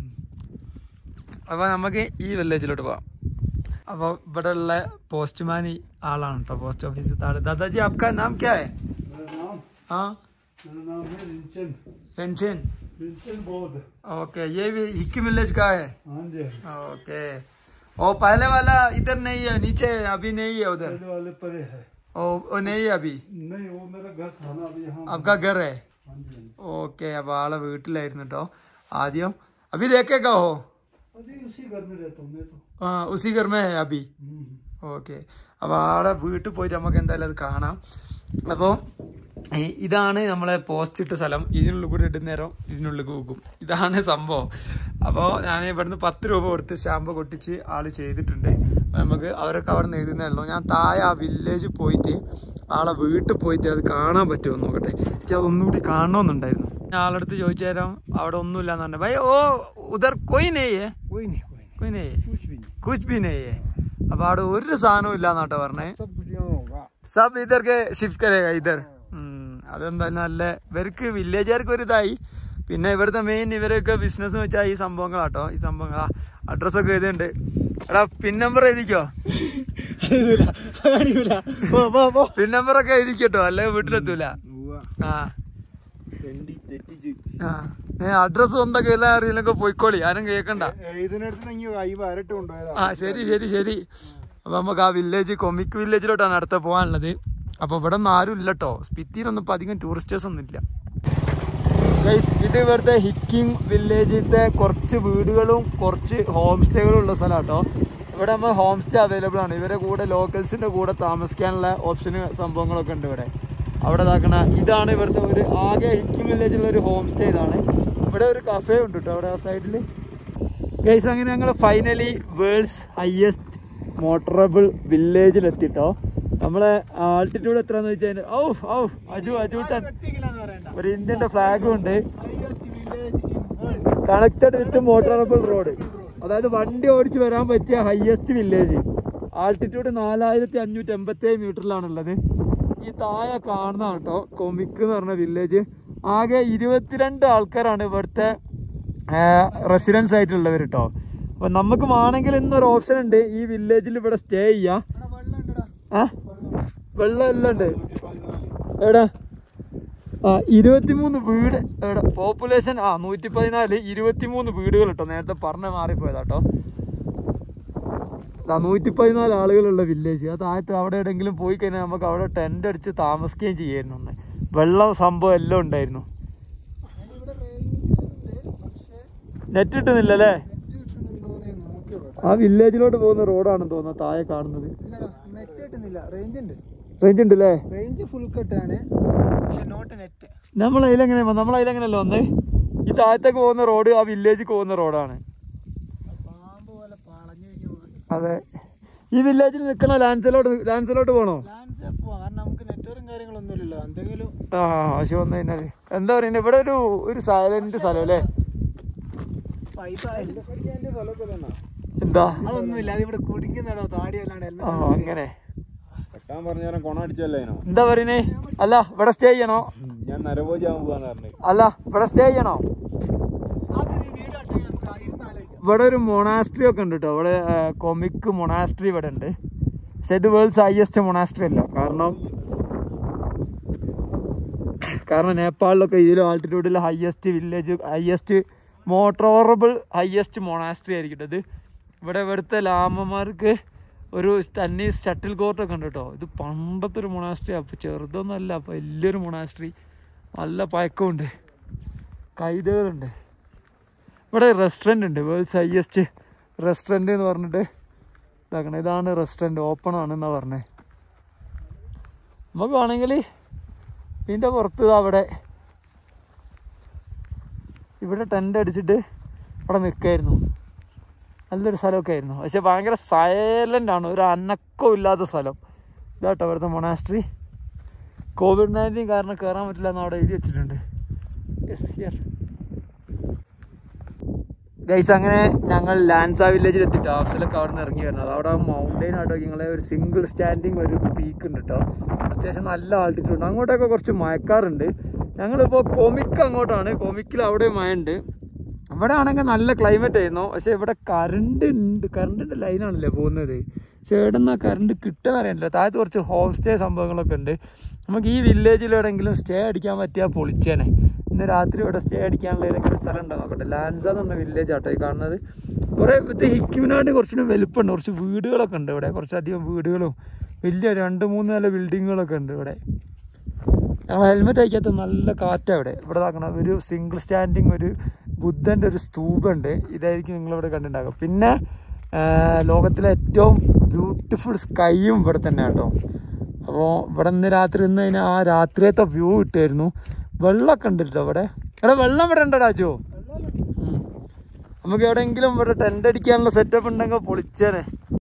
അപ്പൊ നമുക്ക് ഈ വില്ലേജിലോട്ട് പോവാം അപ്പൊ ഇവിടെ ഉള്ള പോസ്റ്റ്മാൻ ആളാണ് കേട്ടോ പോസ്റ്റ് ഓഫീസ് താഴെ ദാദാജി आपका नाम क्या है हाँ मेरा नाम है रिंचन पेंशन रिंचन बौद्ध ओके ये भी हिक्की विलेज का है हाँ जी ओके ओ पहले वाला इधर नहीं है नीचे अभी नहीं है उधर पहले वाले परे है ओ, वो नहीं है अभी नहीं वो मेरा घर था ना अभी यहाँ आपका घर है हाँ जी हाँ जी। ഓക്കെ അപ്പൊ ആളെ വീട്ടിലായിരുന്നു കേട്ടോ ആദ്യം അഭി ദേക്കേക്കാ ഹോ अभी उसी घर में रहता हूँ मैं तो ആ ഉസി ഗർമേ ഹേ അഭി हम्म। ഓക്കെ അപ്പോൾ ആടെ വീട്ടിൽ പോയിട്ട് നമുക്ക് എന്തായാലും അത് കാണാം അപ്പോൾ ഇതാണ് നമ്മളെ പോസ്റ്റ് ഇട്ട സ്ഥലം ഇതിനുള്ളിൽ കൂടെ ഇടുന്നേരം ഇതിനുള്ളിൽ കൂക്കും ഇതാണ് സംഭവം അപ്പോൾ ഞാൻ ഇവിടുന്ന് പത്ത് രൂപ കൊടുത്ത് സ്റ്റാമ്പ് കൊട്ടിച്ച് ആള് ചെയ്തിട്ടുണ്ട് അപ്പൊ നമുക്ക് അവരൊക്കെ അവിടെ നിന്ന് എഴുതുന്നേ ഞാൻ താഴെ ആ വില്ലേജ് പോയിട്ട് ആളെ വീട്ടിൽ പോയിട്ട് അത് കാണാൻ പറ്റുമോ എന്ന് നോക്കട്ടെ എനിക്ക് അതൊന്നുകൂടി കാണണമെന്നുണ്ടായിരുന്നു ഞാൻ ആളടുത്ത് ചോദിച്ചു തരാം അവിടെ ഒന്നുമില്ല എന്ന് പറഞ്ഞു ഭയ ഓ ഉദർ കൊയ് നെയ്യേ कोई नहीं कोई नहीं കൊയ് നെയ്യേ कुछ भी नहीं കുച്ച് ബി നെയ്യേ അപ്പൊ അവിടെ ഒരു സാധനവും ഇല്ലാന്നാട്ടോ പറഞ്ഞേ सब कुछ यहाँ होगा സബ് ഇതർക്ക് ഷിഫ്റ്റ് കരേഗ ഇതർ ഉം, അതെന്തായാലും നല്ല ഇവർക്ക് വില്ലേജുകാർക്ക് ഒരു ഇതായി പിന്നെ ഇവിടുത്തെ മെയിൻ ഇവരൊക്കെ ബിസിനസ് വെച്ചാൽ ഈ സംഭവങ്ങളാട്ടോ ഈ സംഭവങ്ങളാ അഡ്രസ്സൊക്കെ എഴുതിയുണ്ട് എടാ പിൻ നമ്പർ എഴുതിക്കോ പിൻ നമ്പറൊക്കെ എഴുതിക്കട്ടോ അല്ലെ വീട്ടിലെത്തൂല ആ ആ അഡ്രസ് എന്തൊക്കെ എല്ലാം അറിയില്ലൊക്കെ പോയിക്കോളി ആരും കേക്കണ്ട ഇതിനടുത്ത് നിങ്ങൾ കൈ വരട്ട് കൊണ്ടുപോയതാ ആ ശരി ശരി ശരി അപ്പൊ നമുക്ക് ആ വില്ലേജ് കൊമിക് വില്ലേജിലോട്ടാണ് അടുത്ത പോകാനുള്ളത് അപ്പൊ ഇവിടെ ഒന്നും ആരും ഇല്ല കേട്ടോ സ്പിത്തിയിലൊന്നും ഇപ്പൊ അധികം ടൂറിസ്റ്റേഴ്സ് ഒന്നും ഇല്ല Guys, ഇത് ഇവിടുത്തെ ഹിക്കിംഗ് വില്ലേജിലത്തെ കുറച്ച് വീടുകളും കുറച്ച് ഹോം സ്റ്റേകളും ഉള്ള സ്ഥലം കേട്ടോ ഇവിടെ നമ്മൾ ഹോം സ്റ്റേ അവൈലബിൾ ആണ് ഇവരെ കൂടെ ലോക്കൽസിന്റെ കൂടെ താമസിക്കാനുള്ള ഓപ്ഷന് സംഭവങ്ങളൊക്കെ ഉണ്ട് ഇവിടെ അവിടെ ഇതാക്കണ ഇതാണ് ഇവിടുത്തെ ഒരു ആകെ ഹിക്കിംഗ് വില്ലേജിലുള്ള ഒരു ഹോം സ്റ്റേ ഇതാണ് ഇവിടെ ഒരു കഫേ ഉണ്ട് കേട്ടോ അവിടെ ആ സൈഡിൽ ഗൈസ് അങ്ങനെ ഞങ്ങൾ ഫൈനലി വേൾഡ്സ് ഹയസ്റ്റ് മോട്ടറബിൾ വില്ലേജിൽ എത്തിട്ടോ നമ്മളെ ആൾട്ടിറ്റ്യൂഡ് എത്രയാന്ന് വെച്ചാൽ ഔ ഔ അജു അജൂട്ടൻ ഒരു ഇന്ത്യന്റെ ഫ്ലാഗും ഉണ്ട് കണക്റ്റഡ് വിത്ത് മോട്ടറബിൾ റോഡ് അതായത് വണ്ടി ഓടിച്ച് വരാൻ പറ്റിയ ഹയസ്റ്റ് വില്ലേജ് ആൾട്ടിറ്റ്യൂഡ് നാലായിരത്തി അഞ്ഞൂറ്റി എൺപത്തി ഏഴ് മീറ്ററിലാണുള്ളത് ഈ താഴെ കാണുന്ന കേട്ടോ കൊമിക്ക് എന്ന് പറഞ്ഞ വില്ലേജ് ആകെ ഇരുപത്തിരണ്ട് ആൾക്കാരാണ് ഇവിടുത്തെ റെസിഡൻസ് ആയിട്ടുള്ളവർ കേട്ടോ അപ്പൊ നമുക്ക് വേണമെങ്കിൽ ഇന്നൊരു ഓപ്ഷൻ ഉണ്ട് ഈ വില്ലേജിൽ ഇവിടെ സ്റ്റേ ചെയ്യാം ആ വെള്ളം എല്ലാം ഉണ്ട് എവിടെ ആ ഇരുപത്തിമൂന്ന് വീട് എവിടെ പോപ്പുലേഷൻ ആ നൂറ്റി പതിനാല് ഇരുപത്തിമൂന്ന് വീടുകൾ കേട്ടോ നേരത്തെ പറഞ്ഞ മാറിപ്പോയതാട്ടോ ആ നൂറ്റി പതിനാല് ആളുകളുള്ള വില്ലേജ് ആ താഴത്ത് അവിടെ എവിടെയെങ്കിലും പോയി കഴിഞ്ഞാൽ നമുക്ക് അവിടെ ടെന്റ് അടിച്ച് താമസിക്കുകയും ചെയ്യായിരുന്നു അന്ന് വെള്ളം സംഭവം എല്ലാം ഉണ്ടായിരുന്നു നെറ്റ് കിട്ടുന്നില്ലല്ലേ ആ വില്ലേജിലോട്ട് പോകുന്ന റോഡാണെന്ന് തോന്നുന്നത് താഴെ കാണുന്നത് നെറ്റ് കിട്ടുന്നില്ല റേഞ്ച് ഉണ്ട് റേഞ്ച് ഉണ്ട് അല്ലേ റേഞ്ച് ഫുൾ കട്ടാണ് പക്ഷെ നോട്ട് നെറ്റ് നമ്മൾ അതിലെങ്ങനെ നമ്മൾ അതിലെങ്ങനെയല്ലോ വന്നേ ഈ താഴത്തേക്ക് പോകുന്ന റോഡ് ആ വില്ലേജിലേക്ക് പോകുന്ന റോഡാണ് പാമ്പ് പോലെ വളഞ്ഞു കഴിഞ്ഞു അതെ ഈ വില്ലേജിൽ നിൽക്കണോ ലാൻസിലോട്ട് ലാൻസിലോട്ട് പോകണോ ലാൻഡ് പോവാം കാരണം നമുക്ക് നെറ്റ്വർക്കും കാര്യങ്ങളൊന്നും ഇല്ലല്ലോ എന്തെങ്കിലും ആ ആശു വന്നു കഴിഞ്ഞാല് എന്താ പറയുന്നത് ഇവിടെ ഒരു ഒരു സൈലന്റ് സ്ഥലം അല്ലേ പൈസ സ്ഥലമൊക്കെ തന്നെ എന്താ അതൊന്നുമില്ല അത് ഇവിടെ കുടുങ്ങുന്നടോ താടി അല്ലാണ്ട് ആ അങ്ങനെ കെട്ടാൻ പറഞ്ഞാൽ കൊണ അടിച്ചല്ലേ അതിനോ എന്താ പറയുന്നേ അല്ല ഇവിടെ സ്റ്റേ ചെയ്യണോ ഞാൻ നരഭോജി ആവാൻ പോവാന്ന് പറഞ്ഞു അല്ല ഇവിടെ സ്റ്റേ ചെയ്യണോ അത് ഈ വീട് കണ്ടെങ്കിൽ നമുക്ക് ആ ഇരുന്ന് ആലോചിക്കാം ഇവിടെ ഒരു മൊണാസ്ട്രി ഒക്കെ ഉണ്ട് കേട്ടോ ഇവിടെ കൊമിക് മൊണാസ്ട്രി ഇവിടെ ഉണ്ട് പക്ഷെ ഇത് വേൾഡ്സ് ഹയസ്റ്റ് മൊണാസ്ട്രി അല്ല കാരണം കാരണം നേപ്പാളിലൊക്കെ ഇതിലും ആൾട്ടിറ്റ്യൂഡിൽ highest village highest motorable highest monastery ആയിരിക്കും ഇത് ഇവിടെ ഇവിടുത്തെ ലാമമാർക്ക് ഒരു ടന്നീസ് ഷട്ടിൽ കോർട്ടൊക്കെ ഉണ്ട് കേട്ടോ ഇത് പണ്ടത്തെ ഒരു മൊണാസ്ട്രി അപ്പോൾ ചെറുതൊന്നുമല്ല അപ്പോൾ വലിയൊരു മൊണാസ്ട്രി നല്ല പഴക്കമുണ്ട് കൈതകളുണ്ട് ഇവിടെ റെസ്റ്റോറൻറ്റ് ഉണ്ട് വേൾഡ്സ് ഹയസ്റ്റ് റെസ്റ്റോറൻറ്റ് എന്ന് പറഞ്ഞിട്ട് ഇതാക്കണം ഇതാണ് റെസ്റ്റോറൻറ്റ് ഓപ്പൺ ആണെന്നാണ് പറഞ്ഞത് നമുക്ക് വേണമെങ്കിൽ ഇതിൻ്റെ പുറത്ത് ദാ അവിടെ ഇവിടെ ടെൻ്റ് അടിച്ചിട്ട് അവിടെ നിൽക്കായിരുന്നു നല്ലൊരു സ്ഥലമൊക്കെ ആയിരുന്നു പക്ഷെ ഭയങ്കര സൈലൻ്റ് ആണ് ഒരു അനക്കവും ഇല്ലാത്ത സ്ഥലം ഇതാട്ടോ ഇവിടുത്തെ മൊണാസ്ട്രി കോവിഡ് നയൻറ്റീൻ കാരണം കയറാൻ പറ്റില്ല എന്ന് അവിടെ എഴുതി വെച്ചിട്ടുണ്ട് യെസ് ഹിയർ ഗൈസ് അങ്ങനെ ഞങ്ങൾ ലാൻസ വില്ലേജിൽ എത്തിയിട്ട് ഹൗസിലൊക്കെ അവിടെ നിന്ന് ഇറങ്ങി വരുന്നത് അവിടെ മൗണ്ടൈൻ ആട്ടോ നിങ്ങളെ ഒരു സിംഗിൾ സ്റ്റാൻഡിങ് ഒരു പീക്ക് ഉണ്ട് കേട്ടോ അത്യാവശ്യം നല്ല ആൾട്ടിറ്റ്യൂഡ് ഉണ്ട് അങ്ങോട്ടൊക്കെ കുറച്ച് മയക്കാറുണ്ട് ഞങ്ങളിപ്പോൾ കൊമിക്ക് അങ്ങോട്ടാണ് കൊമിക്കിൽ അവിടെ മഴ ഉണ്ട് ഇവിടെ ആണെങ്കിൽ നല്ല ക്ലൈമറ്റ് ആയിരുന്നു പക്ഷെ ഇവിടെ കറണ്ട് ഉണ്ട് കറണ്ടിൻ്റെ ലൈനാണല്ലേ പോകുന്നത് പക്ഷെ ഇവിടെ നിന്നാ കറണ്ട് കിട്ടുക അറിയാനില്ല താഴത്ത് കുറച്ച് ഹോം സ്റ്റേ സംഭവങ്ങളൊക്കെ ഉണ്ട് നമുക്ക് ഈ വില്ലേജിൽ എവിടെയെങ്കിലും സ്റ്റേ അടിക്കാൻ പറ്റിയാൽ പൊളിച്ചേനെ ഇന്ന് രാത്രി ഇവിടെ സ്റ്റേ അടിക്കാനുള്ള ഏതെങ്കിലും സ്ഥലം ഉണ്ടോ നോക്കട്ടെ ലാൻസ എന്ന് പറഞ്ഞ വില്ലേജ് ആട്ടോ ഈ കാണുന്നത് കുറേ ഇത് ഹിക്കിമിനാണ്ട് കുറച്ചുകൂടി വലുപ്പമുണ്ട് കുറച്ച് വീടുകളൊക്കെ ഉണ്ട് ഇവിടെ കുറച്ചധികം വീടുകളും വലിയ രണ്ട് മൂന്ന് നില ബിൽഡിങ്ങുകളൊക്കെ ഉണ്ട് ഇവിടെ ഞങ്ങൾ ഹെൽമെറ്റ് അയക്കാത്ത നല്ല കാറ്റാണ് ഇവിടെ ഇവിടെ നോക്കണം ഒരു സിംഗിൾ സ്റ്റാൻഡിങ് ഒരു ബുദ്ധൻ്റെ ഒരു സ്തൂപുണ്ട് ഇതായിരിക്കും നിങ്ങളിവിടെ കണ്ടിട്ടുണ്ടാകുക പിന്നെ ആ, ലോകത്തിലെ ഏറ്റവും ബ്യൂട്ടിഫുൾ സ്കൈയും ഇവിടെ തന്നെ കേട്ടോ അപ്പോൾ ഇവിടെ നിന്ന് രാത്രി നിന്ന് കഴിഞ്ഞാൽ ആ രാത്രിയത്തെ വ്യൂ കിട്ടുമായിരുന്നു വെള്ളമൊക്കെ ഉണ്ട് കേട്ടോ ഇവിടെ ഇവിടെ വെള്ളം ഇവിടെ ഉണ്ടോ രാജു ഉം. നമുക്ക് എവിടെയെങ്കിലും ഇവിടെ ടെൻ്റ് അടിക്കാനുള്ള സെറ്റപ്പ് ഉണ്ടെങ്കിൽ പൊളിച്ചേനെ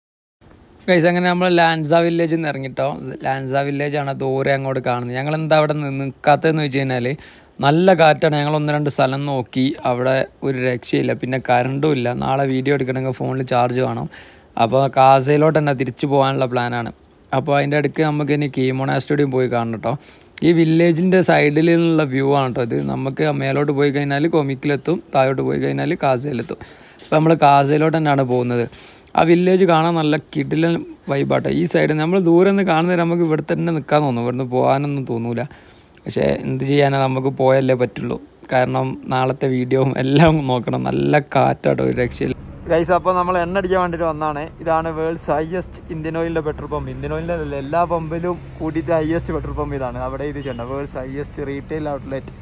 ഗൈസ് അങ്ങനെ നമ്മൾ ലാൻസ വില്ലേജിൽ നിന്ന് ഇറങ്ങിട്ടോ ലാൻസ വില്ലേജ് ആണ് ദൂരെ അങ്ങോട്ട് കാണുന്നത് ഞങ്ങൾ എന്താ അവിടെ നിൽക്കാത്തതെന്ന് വെച്ച് കഴിഞ്ഞാൽ നല്ല കാറ്റാണ് ഞങ്ങൾ ഒന്ന് രണ്ട് സ്ഥലം നോക്കി അവിടെ ഒരു രക്ഷയില്ല പിന്നെ കറണ്ടും ഇല്ല നാളെ വീഡിയോ എടുക്കണമെങ്കിൽ ഫോണിൽ ചാർജ് വേണം അപ്പോൾ കാസയിലോട്ട് തന്നെ തിരിച്ചു പോകാനുള്ള പ്ലാനാണ് അപ്പോൾ അതിൻ്റെ അടുക്ക് നമുക്ക് ഇനി കീമോണ സ്റ്റുഡിയം പോയി കാണണം കേട്ടോ ഈ വില്ലേജിൻ്റെ സൈഡിൽ നിന്നുള്ള വ്യൂ ആണ് കേട്ടോ ഇത് നമുക്ക് മേലോട്ട് പോയി കഴിഞ്ഞാൽ കൊമിക്കിലെത്തും താഴോട്ട് പോയി കഴിഞ്ഞാൽ കാസയിലെത്തും അപ്പോൾ നമ്മൾ കാസയിലോട്ട് തന്നെയാണ് പോകുന്നത് ആ വില്ലേജ് കാണാൻ നല്ല കിടിലൻ വൈബാട്ടോ ഈ സൈഡിൽ നമ്മൾ ദൂരെ നിന്ന് കാണുന്നവരെ നമുക്ക് ഇവിടെ തന്നെ നിൽക്കാൻ തോന്നും ഇവിടുന്ന് പോകാനൊന്നും തോന്നൂല പക്ഷേ എന്ത് ചെയ്യാനാ നമുക്ക് പോയല്ലേ പറ്റുള്ളൂ കാരണം നാളത്തെ വീഡിയോയും എല്ലാം നോക്കണം നല്ല കാറ്റാട്ടോ ഒരു രക്ഷയില്ല ഗൈസ് അപ്പോൾ നമ്മൾ എണ്ണ അടിക്കാൻ വേണ്ടിയിട്ട് വന്നതാണ് ഇതാണ് വേൾഡ്സ് ഹയസ്റ്റ് ഇന്ത്യൻ ഓയിലിൻ്റെ പെട്രോൾ പമ്പ് ഇന്ത്യൻ ഓയിലിൻ്റെ അല്ല എല്ലാ പമ്പിലും കൂടിയിട്ട് ഹയസ്റ്റ് പെട്രോൾ പമ്പ് ഇതാണ് അവിടെ ഇത് ചെയ്യണ്ട world's highest retail outlet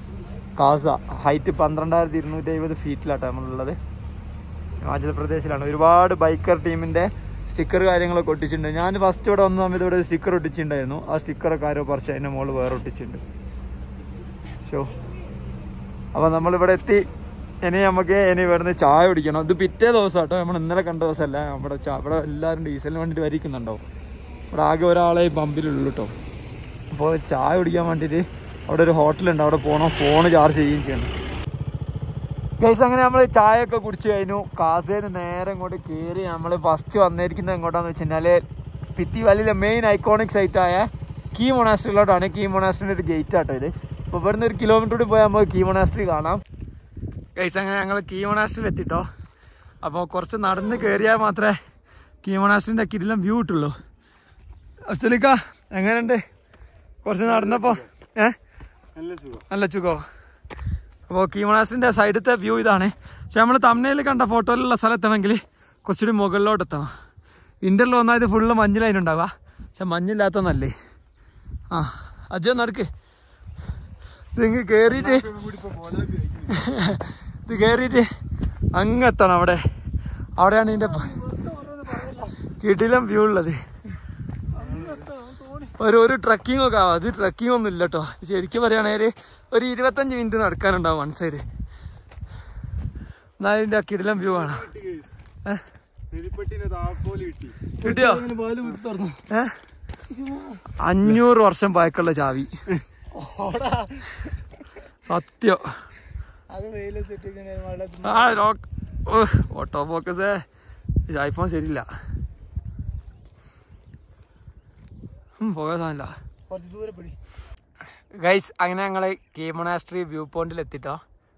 Kaza height പന്ത്രണ്ടായിരത്തി ഇരുന്നൂറ്റി അമ്പത് ഫീറ്റിലാട്ടോ നമ്മളുള്ളത് ഹിമാചൽ പ്രദേശിലാണ് ഒരുപാട് ബൈക്കർ ടീമിന്റെ സ്റ്റിക്കർ കാര്യങ്ങളൊക്കെ ഒട്ടിച്ചിട്ടുണ്ട് ഞാൻ ഫസ്റ്റ് ഇവിടെ വന്ന സമയത്ത് ഇവിടെ സ്റ്റിക്കർ ഒട്ടിച്ചിട്ടുണ്ടായിരുന്നു ആ സ്റ്റിക്കറൊക്കെ ആരോ പറിച്ച് അതിൻ്റെ മുകളിൽ വേറെ ഒട്ടിച്ചിട്ടുണ്ട് ഷോ അപ്പോൾ നമ്മളിവിടെ എത്തി ഇനി നമുക്ക് ഇനി ഇവിടുന്ന് ചായ കുടിക്കണം ഇത് പിറ്റേ ദിവസം കേട്ടോ നമ്മൾ ഇന്നലെ കണ്ട ദിവസമല്ല നമ്മുടെ ചാ ഇവിടെ എല്ലാവരും ഡീസലിന് വേണ്ടിയിട്ട് വരിക്കുന്നുണ്ടോ ഇവിടെ ആകെ ഒരാളെ ഈ പമ്പിലുള്ളൂ കേട്ടോ അപ്പോൾ ചായ കുടിക്കാൻ വേണ്ടിയിട്ട് അവിടെ ഒരു ഹോട്ടലുണ്ട് അവിടെ പോകണം ഫോൺ ചാർജ് ചെയ്യുകയും ചെയ്യണം ഗൈസ് അങ്ങനെ നമ്മൾ ചായ ഒക്കെ കുടിച്ചു കഴിഞ്ഞു കാസേന്ന് നേരെ ഇങ്ങോട്ട് കയറി നമ്മൾ ഫസ്റ്റ് വന്നിരിക്കുന്നത് എങ്ങോട്ടാന്ന് വെച്ച് കഴിഞ്ഞാല് സ്പിറ്റി വാലിയിലെ മെയിൻ ഐക്കോണിക് സൈറ്റ് ആയ കീ മൊണാസ്ട്രിയിലോട്ടാണ് കീ മൊണാസ്ട്രിന്റെ ഒരു ഗേറ്റ് ആട്ടോ ഇത് അപ്പോൾ ഇവിടുന്ന് ഒരു കിലോമീറ്റർ കൂടി പോയാൽ നമുക്ക് കീ മൊണാസ്ട്രി കാണാം ഗൈസ് അങ്ങനെ ഞങ്ങൾ കീ മൊണാസ്ട്രിയിൽ എത്തിട്ടോ അപ്പോൾ കുറച്ച് നടന്ന് കയറിയാൽ മാത്രമേ കീ മൊണാസ്ട്രിന്റെ കിടിലം വ്യൂ കിട്ടുള്ളൂ അസ്തലിക്ക എങ്ങനെയുണ്ട് കുറച്ച് നടന്നപ്പോൾ ഏഹ് നല്ല സുഖം നല്ല ചുഖോ അപ്പോൾ കീമണാസിൻ്റെ സൈഡത്തെ വ്യൂ ഇതാണ് പക്ഷെ നമ്മൾ തമിഴ്നയിൽ കണ്ട ഫോട്ടോയിലുള്ള സ്ഥലത്താണെങ്കിൽ കുറച്ചുകൂടി മുകളിലോട്ട് എത്തണം വിൻ്ററിൽ വന്നാൽ ഇത് ഫുള്ള് മഞ്ഞിലതിനുണ്ടാവുക പക്ഷെ മഞ്ഞില്ലാത്ത നല്ലേ ആ അജോ നടക്ക് ഇത് ഇങ്ങ് കയറിയിട്ട് ഇത് കയറിയിട്ട് അങ്ങ് എത്തണം അവിടെ അവിടെയാണ് ഇതിൻ്റെ കിടിലം വ്യൂ ഉള്ളത് ഒരു ഒരു ട്രക്കിംഗ് ഒക്കെ ആവാം അത് ട്രക്കിംഗ് ഒന്നും ഇല്ല കേട്ടോ ശരിക്കും പറയുകയാണെങ്കിൽ ഒരു ഇരുപത്തഞ്ച് മിനിറ്റ് നടക്കാനുണ്ടാവും വൺ സൈഡ് എന്നാൽ അതിൻ്റെ ആ കിടിലം വ്യൂ ആണ് ഏ? നെരിപ്പട്ടിന്റെ താക്കോല് കിട്ടി കിട്ടിയോ ഏ? അഞ്ഞൂറ് വർഷം പഴക്കമുള്ള ചാവി സത്യം അത് വെയിലത്തിട്ട് ഇങ്ങനെ വെള്ളത്തിൽ ആ ലോക്ക് ഓട്ടോ ഫോക്കസ് ഐഫോൺ ശരിയില്ല ഫോക്കസ് ആണല്ല കുറച്ച് ദൂരെ പിടി ഗൈസ് അങ്ങനെ ഞങ്ങൾ കീമോണാസ്ട്രി വ്യൂ പോയിന്റിൽ എത്തിട്ടോ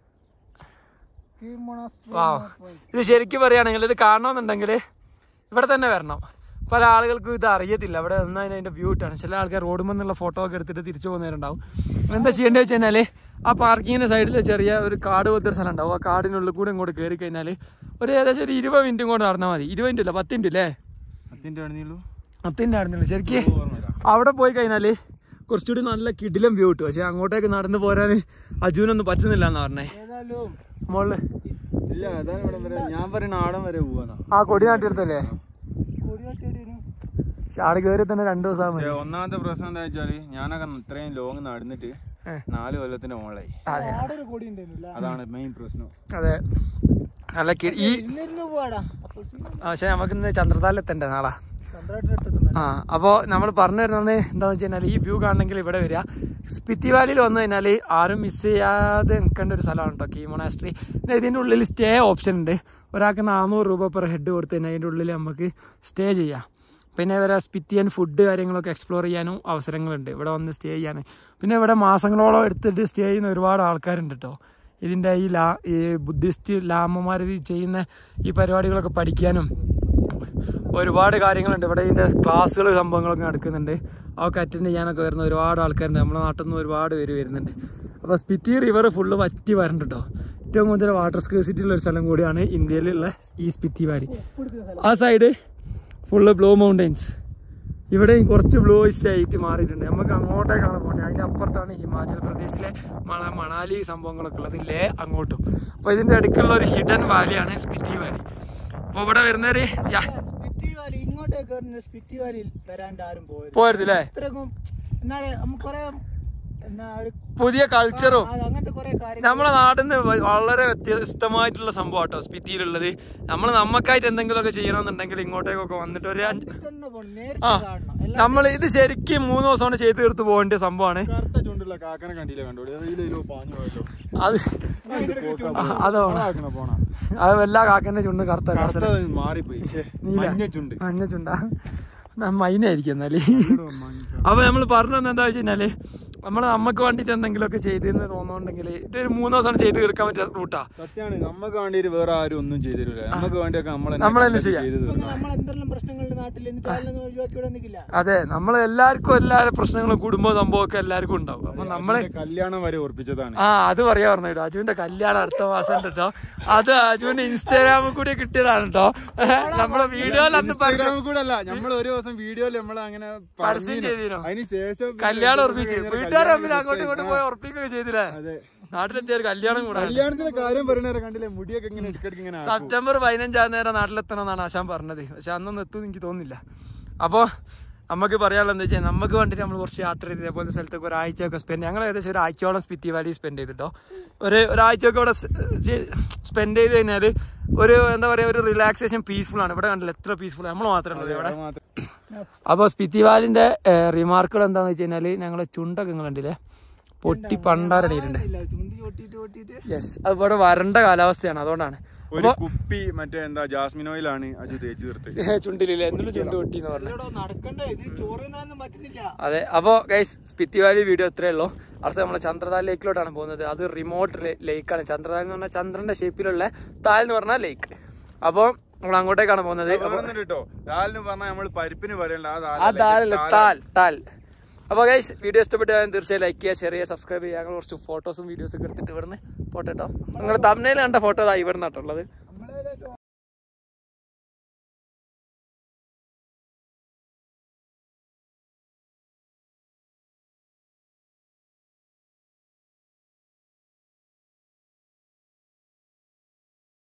ഈ മൊണാസ്ട്രി വാ ഇത് ശരിക്കും പറയുകയാണെങ്കിൽ ഇത് കാണണമെന്നുണ്ടെങ്കിൽ ഇവിടെ തന്നെ വരണം പല ആളുകൾക്കും ഇത് അറിയത്തില്ല ഇവിടെ നിന്നാൽ അതിന്റെ വ്യൂ ഇട്ടാണ് ചില ആൾക്കാർ റോഡ് നിന്നുള്ള ഫോട്ടോ ഒക്കെ എടുത്തിട്ട് തിരിച്ചു പോകുന്നവരുണ്ടാവും എന്താ ചെയ്യേണ്ടത് വെച്ച് കഴിഞ്ഞാൽ ആ പാർക്കിങ്ങിന്റെ സൈഡിൽ ചെറിയ ഒരു കാട് പോലത്തെ ഒരു സ്ഥലം ഉണ്ടാവും ആ കാടിനുള്ളിൽ കൂടെ ഇങ്ങോട്ട് കയറി കഴിഞ്ഞാൽ ഒരു ഏകദേശം ഒരു ഇരുപത് മിനിറ്റും കൂടെ നടന്നാൽ മതി ഇരുപത് മിനിറ്റ് ഇല്ല പത്ത് മിനിറ്റ് അല്ലേ അതിന്റെ ആണെന്നല്ലോ പത്തിൻ്റെ ആയിരുന്നില്ല ശരിക്കും അവിടെ പോയി കഴിഞ്ഞാൽ കുറച്ചുകൂടി നല്ല കിടിലം വ്യൂ കിട്ടും പക്ഷെ അങ്ങോട്ടേക്ക് നടന്നു പോരാൻ അജുവിനൊന്നും പറ്റുന്നില്ല എന്നാ പറഞ്ഞേ ഏതായാലും മോളില് ഇല്ല അതാണ് ഇവിടെ വരെ ഞാൻ പറയുന്ന ആടം വരെ പോവാന്നാ ആ കൊടി നാട്ടിയെടുത്തല്ലേ കൊടിയാട്ടി ആട് കയറി തന്നെ രണ്ടു ദിവസം പക്ഷെ ഒന്നാമത്തെ പ്രശ്നം എന്താ വെച്ചാല് ഞാനൊക്കെ ഇത്രയും ലോങ് നടന്നിട്ട് ഏ. നാല് കൊല്ലത്തിന്റെ മോളായി അതെ ആടെ ഒരു കൊടി ഉണ്ടായിരുന്നില്ല അതാണ് മെയിൻ പ്രശ്നം അതെ നല്ല കി- ഈ ഇന്നിരുന്ന് പോവാടാ അപ്പൊ പക്ഷെ നമുക്ക് ഇന്ന് ചന്ദ്രതാലെത്തണ്ടേ നാളെ ചന്ദ്രേട്ടൻ എടുത്തെത്തുന്ന ആ അപ്പോൾ നമ്മൾ പറഞ്ഞു വരുന്നത് എന്താണെന്ന് വെച്ച് കഴിഞ്ഞാൽ ഈ വ്യൂ കാണണമെങ്കിൽ ഇവിടെ വരിക സ്പിറ്റി വാലിയിൽ വന്നു കഴിഞ്ഞാൽ ആരും മിസ് ചെയ്യാതെ നിൽക്കേണ്ട ഒരു സ്ഥലമാണ് കേട്ടോ കീ മൊണാസ്ട്രി പിന്നെ ഇതിൻ്റെ ഉള്ളിൽ സ്റ്റേ ഓപ്ഷൻ ഉണ്ട് ഒരാൾക്ക് നാനൂറ് രൂപ പെർ ഹെഡ് കൊടുത്ത് കഴിഞ്ഞാൽ അതിൻ്റെ ഉള്ളിൽ നമുക്ക് സ്റ്റേ ചെയ്യാം പിന്നെ ഇവരെ സ്പിറ്റിയൻ ഫുഡ് കാര്യങ്ങളൊക്കെ എക്സ്പ്ലോർ ചെയ്യാനും അവസരങ്ങളുണ്ട് ഇവിടെ വന്ന് സ്റ്റേ ചെയ്യാൻ പിന്നെ ഇവിടെ മാസങ്ങളോളം എടുത്തിട്ട് സ്റ്റേ ചെയ്യുന്ന ഒരുപാട് ആൾക്കാരുണ്ട് കേട്ടോ ഇതിൻ്റെ ഈ ലാ ഈ ബുദ്ധിസ്റ്റ് ലാമമാർ ഇത് ചെയ്യുന്ന ഈ പരിപാടികളൊക്കെ പഠിക്കാനും ഒരുപാട് കാര്യങ്ങളുണ്ട് ഇവിടെ ഇതിൻ്റെ ക്ലാസ്സുകൾ സംഭവങ്ങളൊക്കെ നടക്കുന്നുണ്ട് അതൊക്കെ അറ്റൻഡ് ചെയ്യാനൊക്കെ വരുന്ന ഒരുപാട് ആൾക്കാരുണ്ട് നമ്മുടെ നാട്ടിൽ നിന്ന് ഒരുപാട് പേര് വരുന്നുണ്ട് അപ്പോൾ സ്പിറ്റി റിവർ ഫുള്ള് വറ്റി വരണ്ട് കേട്ടോ ഏറ്റവും കൂടുതൽ വാട്ടർ സ്കേസിറ്റി ഉള്ള ഒരു സ്ഥലം കൂടിയാണ് ഇന്ത്യയിലുള്ള ഈ സ്പിറ്റി വാലി ആ സൈഡ് ഫുള്ള് ബ്ലൂ മൗണ്ടെയിൻസ് ഇവിടെയും കുറച്ച് ബ്ലൂ ആയിട്ട് മാറിയിട്ടുണ്ട് നമുക്ക് അങ്ങോട്ടേക്കാണ് പോകുന്നത് അതിൻ്റെ അപ്പുറത്താണ് ഹിമാചൽ പ്രദേശിലെ മണ മണാലി സംഭവങ്ങളൊക്കെ ഉള്ളത് ഇല്ലേ അങ്ങോട്ടും അപ്പോൾ ഇതിൻ്റെ അടുക്കുള്ള ഒരു ഹിഡൻ വാലിയാണ് സ്പിറ്റി വാലി അപ്പോൾ ഇവിടെ വരുന്നവര് യാ സ്പിറ്റി വാലി ഇങ്ങോട്ടേക്ക് വരുന്ന സ്പിറ്റി വാലിയിൽ വരാണ്ട് ആരും പോയത് പോരുത് അല്ലേ ഇത്രക്കും എന്നാല് നമുക്ക് കുറെ എന്നാ ഒരു പുതിയ കൾച്ചറും ആ, അങ്ങനത്തെ കുറെ കാര്യങ്ങൾ നമ്മളെ നാട്ടിൽ നിന്ന് വളരെ വ്യത്യസ്തമായിട്ടുള്ള സംഭവം കേട്ടോ സ്പിറ്റിയിലുള്ളത് നമ്മൾ നമുക്കായിട്ട് എന്തെങ്കിലുമൊക്കെ ചെയ്യണമെന്നുണ്ടെങ്കിൽ ഇങ്ങോട്ടേക്കൊക്കെ വന്നിട്ട് ഒരു അഞ്ച് തന്നെ പോണം നേരിട്ട് ആ കാണണം എല്ലാം നമ്മൾ ഇത് ശരിക്കും മൂന്ന് ദിവസം കൊണ്ട് ചെയ്ത് തീർത്ത് പോകേണ്ട സംഭവമാണ് കറുത്ത ചുണ്ടുള്ള കാക്കനെ കണ്ടില്ല കണ്ടോളൂ പാഞ്ഞു പോയല്ലോ അത് ആ, അതോ ആക്കണ പോണ അത് എല്ലാ കാക്കന്റെ ചുണ്ടും കറുത്ത കറുത്ത മാറിപ്പോയി ശ്ശേ, നീല. മഞ്ഞ ചുണ്ട് മഞ്ഞ ചുണ്ടാ മൈനായിരിക്കും എന്നാല് അപ്പൊ നമ്മൾ പറഞ്ഞു തന്നെ എന്താ വെച്ച് കഴിഞ്ഞാല് നമ്മൾ നമുക്ക് വേണ്ടിട്ട് എന്തെങ്കിലുമൊക്കെ ചെയ്തെന്ന് തോന്നുന്നുണ്ടെങ്കിൽ ഇതൊരു മൂന്ന് ദിവസം ചെയ്ത് തീർക്കാൻ പറ്റിയ റൂട്ടാ സത്യമാണ് നമുക്ക് വേണ്ടിയിട്ട് വേറെ ആരും ഒന്നും ചെയ്തു തരൂല നമുക്ക് വേണ്ടിയൊക്കെ നമ്മൾ നമ്മൾ തന്നെ ചെയ്യാം. ചെയ്തു ഇപ്പൊ തീർക്കണം നമ്മൾ എന്തെല്ലാം പ്രശ്നങ്ങളുണ്ട് നാട്ടിൽ എന്നിട്ട് അതൊന്നും ഒഴിവാക്കി ഇവിടെ നിൽക്കില്ല അതെ നമ്മൾ എല്ലാവർക്കും എല്ലാ പ്രശ്നങ്ങളും കുടുംബ സംഭവമൊക്കെ എല്ലാവർക്കും ഉണ്ടാവും അപ്പൊ നമ്മളെ അതിന്റെ കല്യാണം വരെ ഉറപ്പിച്ചതാണ് ആ അത് പറയാ പറഞ്ഞു കേട്ടോ അജുവിന്റെ കല്യാണം അടുത്ത മാസം ഉണ്ട് കേട്ടോ അത് അജുവിന്റെ ഇൻസ്റ്റാഗ്രാമിൽ കൂടി കിട്ടിയതാണ് കേട്ടോ നമ്മളെ വീഡിയോയിൽ അന്ന് പറഞ്ഞു ഇൻസ്റ്റാഗ്രാമിൽ കൂടെ അല്ല നമ്മൾ ഒരു ദിവസം വീഡിയോയിൽ നമ്മൾ അങ്ങനെ പരസ്യം ചെയ്തിരുന്നു. അതിന് ശേഷം പിന്നെ കല്യാണം രണ്ട് ഉറപ്പിച്ച് ദിവസം കഴിഞ്ഞ് വീട്ടുകാർ തമ്മിൽ കല്യാണം അങ്ങോട്ടും ഇങ്ങോട്ടും പോയി ഉറപ്പിക്കുകയൊക്കെ ചെയ്തില്ലേ അതെ നാട്ടിലെത്തിയ ഒരു കല്യാണം കൂടെ കല്യാണത്തിന്റെ കാര്യം പറയുന്നവരെ കണ്ടില്ലേ മുടിയൊക്കെ ഇങ്ങനെ ഇടയ്ക്കിടയ്ക്ക് ഇങ്ങനെ ആക്കും. സെപ്റ്റംബർ പതിനഞ്ചാം നേരം നാട്ടിലെത്തണം എന്നാണ് ആശാൻ പറഞ്ഞത് പക്ഷെ അന്നൊന്നും എത്തുമെന്ന് എനിക്ക് തോന്നുന്നില്ല അപ്പോൾ നമുക്ക് പറയാനുള്ളത് എന്താ വെച്ചാൽ നമുക്ക് വേണ്ടിയിട്ട് നമ്മൾ കുറച്ച് യാത്ര ചെയ്ത് ഇതേപോലത്തെ സ്ഥലത്തൊക്കെ ഒരാഴ്ചയൊക്കെ സ്പെൻഡ് ഞങ്ങൾ ഏകദേശം ഒരാഴ്ചയോളം സ്പിറ്റി വാലി സ്പെൻഡ് ചെയ്തിട്ടോ ഒരു ഒരാഴ്ചയൊക്കെ ഇവിടെ സ്പെൻഡ് ചെയ്ത് കഴിഞ്ഞാൽ ഒരു എന്താ പറയുക ഒരു റിലാക്സേഷൻ പീസ്ഫുൾ ആണ് ഇവിടെ കണ്ടില്ല എത്ര പീസ്ഫുൾ നമ്മൾ മാത്രമേ ഉള്ളൂ ഇവിടെ അത് മാത്രം അപ്പോൾ സ്പിറ്റി വാലിൻ്റെ റിമാർക്കുകൾ എന്താണെന്ന് വെച്ച് കഴിഞ്ഞാൽ ഞങ്ങളെ ചുണ്ടൊക്കെ നിങ്ങൾ കണ്ടില്ലേ പൊട്ടി പണ്ടാരടിയിട്ടുണ്ട് ഇല്ല ചുണ്ടി ചോട്ടിട്ട് ചോട്ടിട്ട് യെസ് അത് ഇവിടെ വരണ്ട കാലാവസ്ഥയാണ് അതുകൊണ്ടാണ് ഒരു കുപ്പി മറ്റേ എന്താ ജാസ്മിൻ ഓയിലാണ് അജു തേച്ച് തീർത്ത് ചുണ്ടിലില്ലേ എന്തെങ്കിലും ചുണ്ട് പൊട്ടി എന്ന് പറഞ്ഞു ഇവിടെ നടക്കണ്ടേ ഇത് ചോറ് തിന്നാനൊന്നും പറ്റുന്നില്ല അതെ അപ്പോൾ ഗൈസ് സ്പിറ്റി വാലി വീഡിയോ ഇത്രയേ ഉള്ളൂ അടുത്ത നമ്മൾ ചന്ദ്രതാൽ ലേക്കിലോട്ടാണ് പോകുന്നത് അത് റിമോട്ട് ലേക്കാണ് ചന്ദ്രതാൽ എന്ന് പറഞ്ഞാൽ ചന്ദ്രന്റെ ഷേപ്പിലുള്ള താൽ എന്ന് പറഞ്ഞാൽ ലേക്ക് അപ്പോൾ നമ്മൾ അങ്ങോട്ടേക്കാണ് പോകുന്നത് വേറൊന്നും കേട്ടോ ദാലിന് പറഞ്ഞാൽ നമ്മൾ പരിപ്പിന് പറയണ്ട ആ ആ ദാലല്ല. താലല്ല താൽ താൽ അപ്പോൾ ഗൈസ് വീഡിയോ ഇഷ്ടപ്പെട്ടാൽ തീർച്ചയായും ലൈക്ക് ചെയ്യുക ഷെയർ ചെയ്യുക സബ്സ്ക്രൈബ് ചെയ്യുക ഞങ്ങൾ കുറച്ച് ഫോട്ടോസും വീഡിയോസും ഒക്കെ എടുത്തിട്ട് ഇവിടുന്ന് പോട്ടെ കേട്ടോ നിങ്ങൾ തമിഴിൽ കണ്ട ഫോട്ടോ ഇതാ ഇവിടുന്ന് കേട്ടോ ഉള്ളത്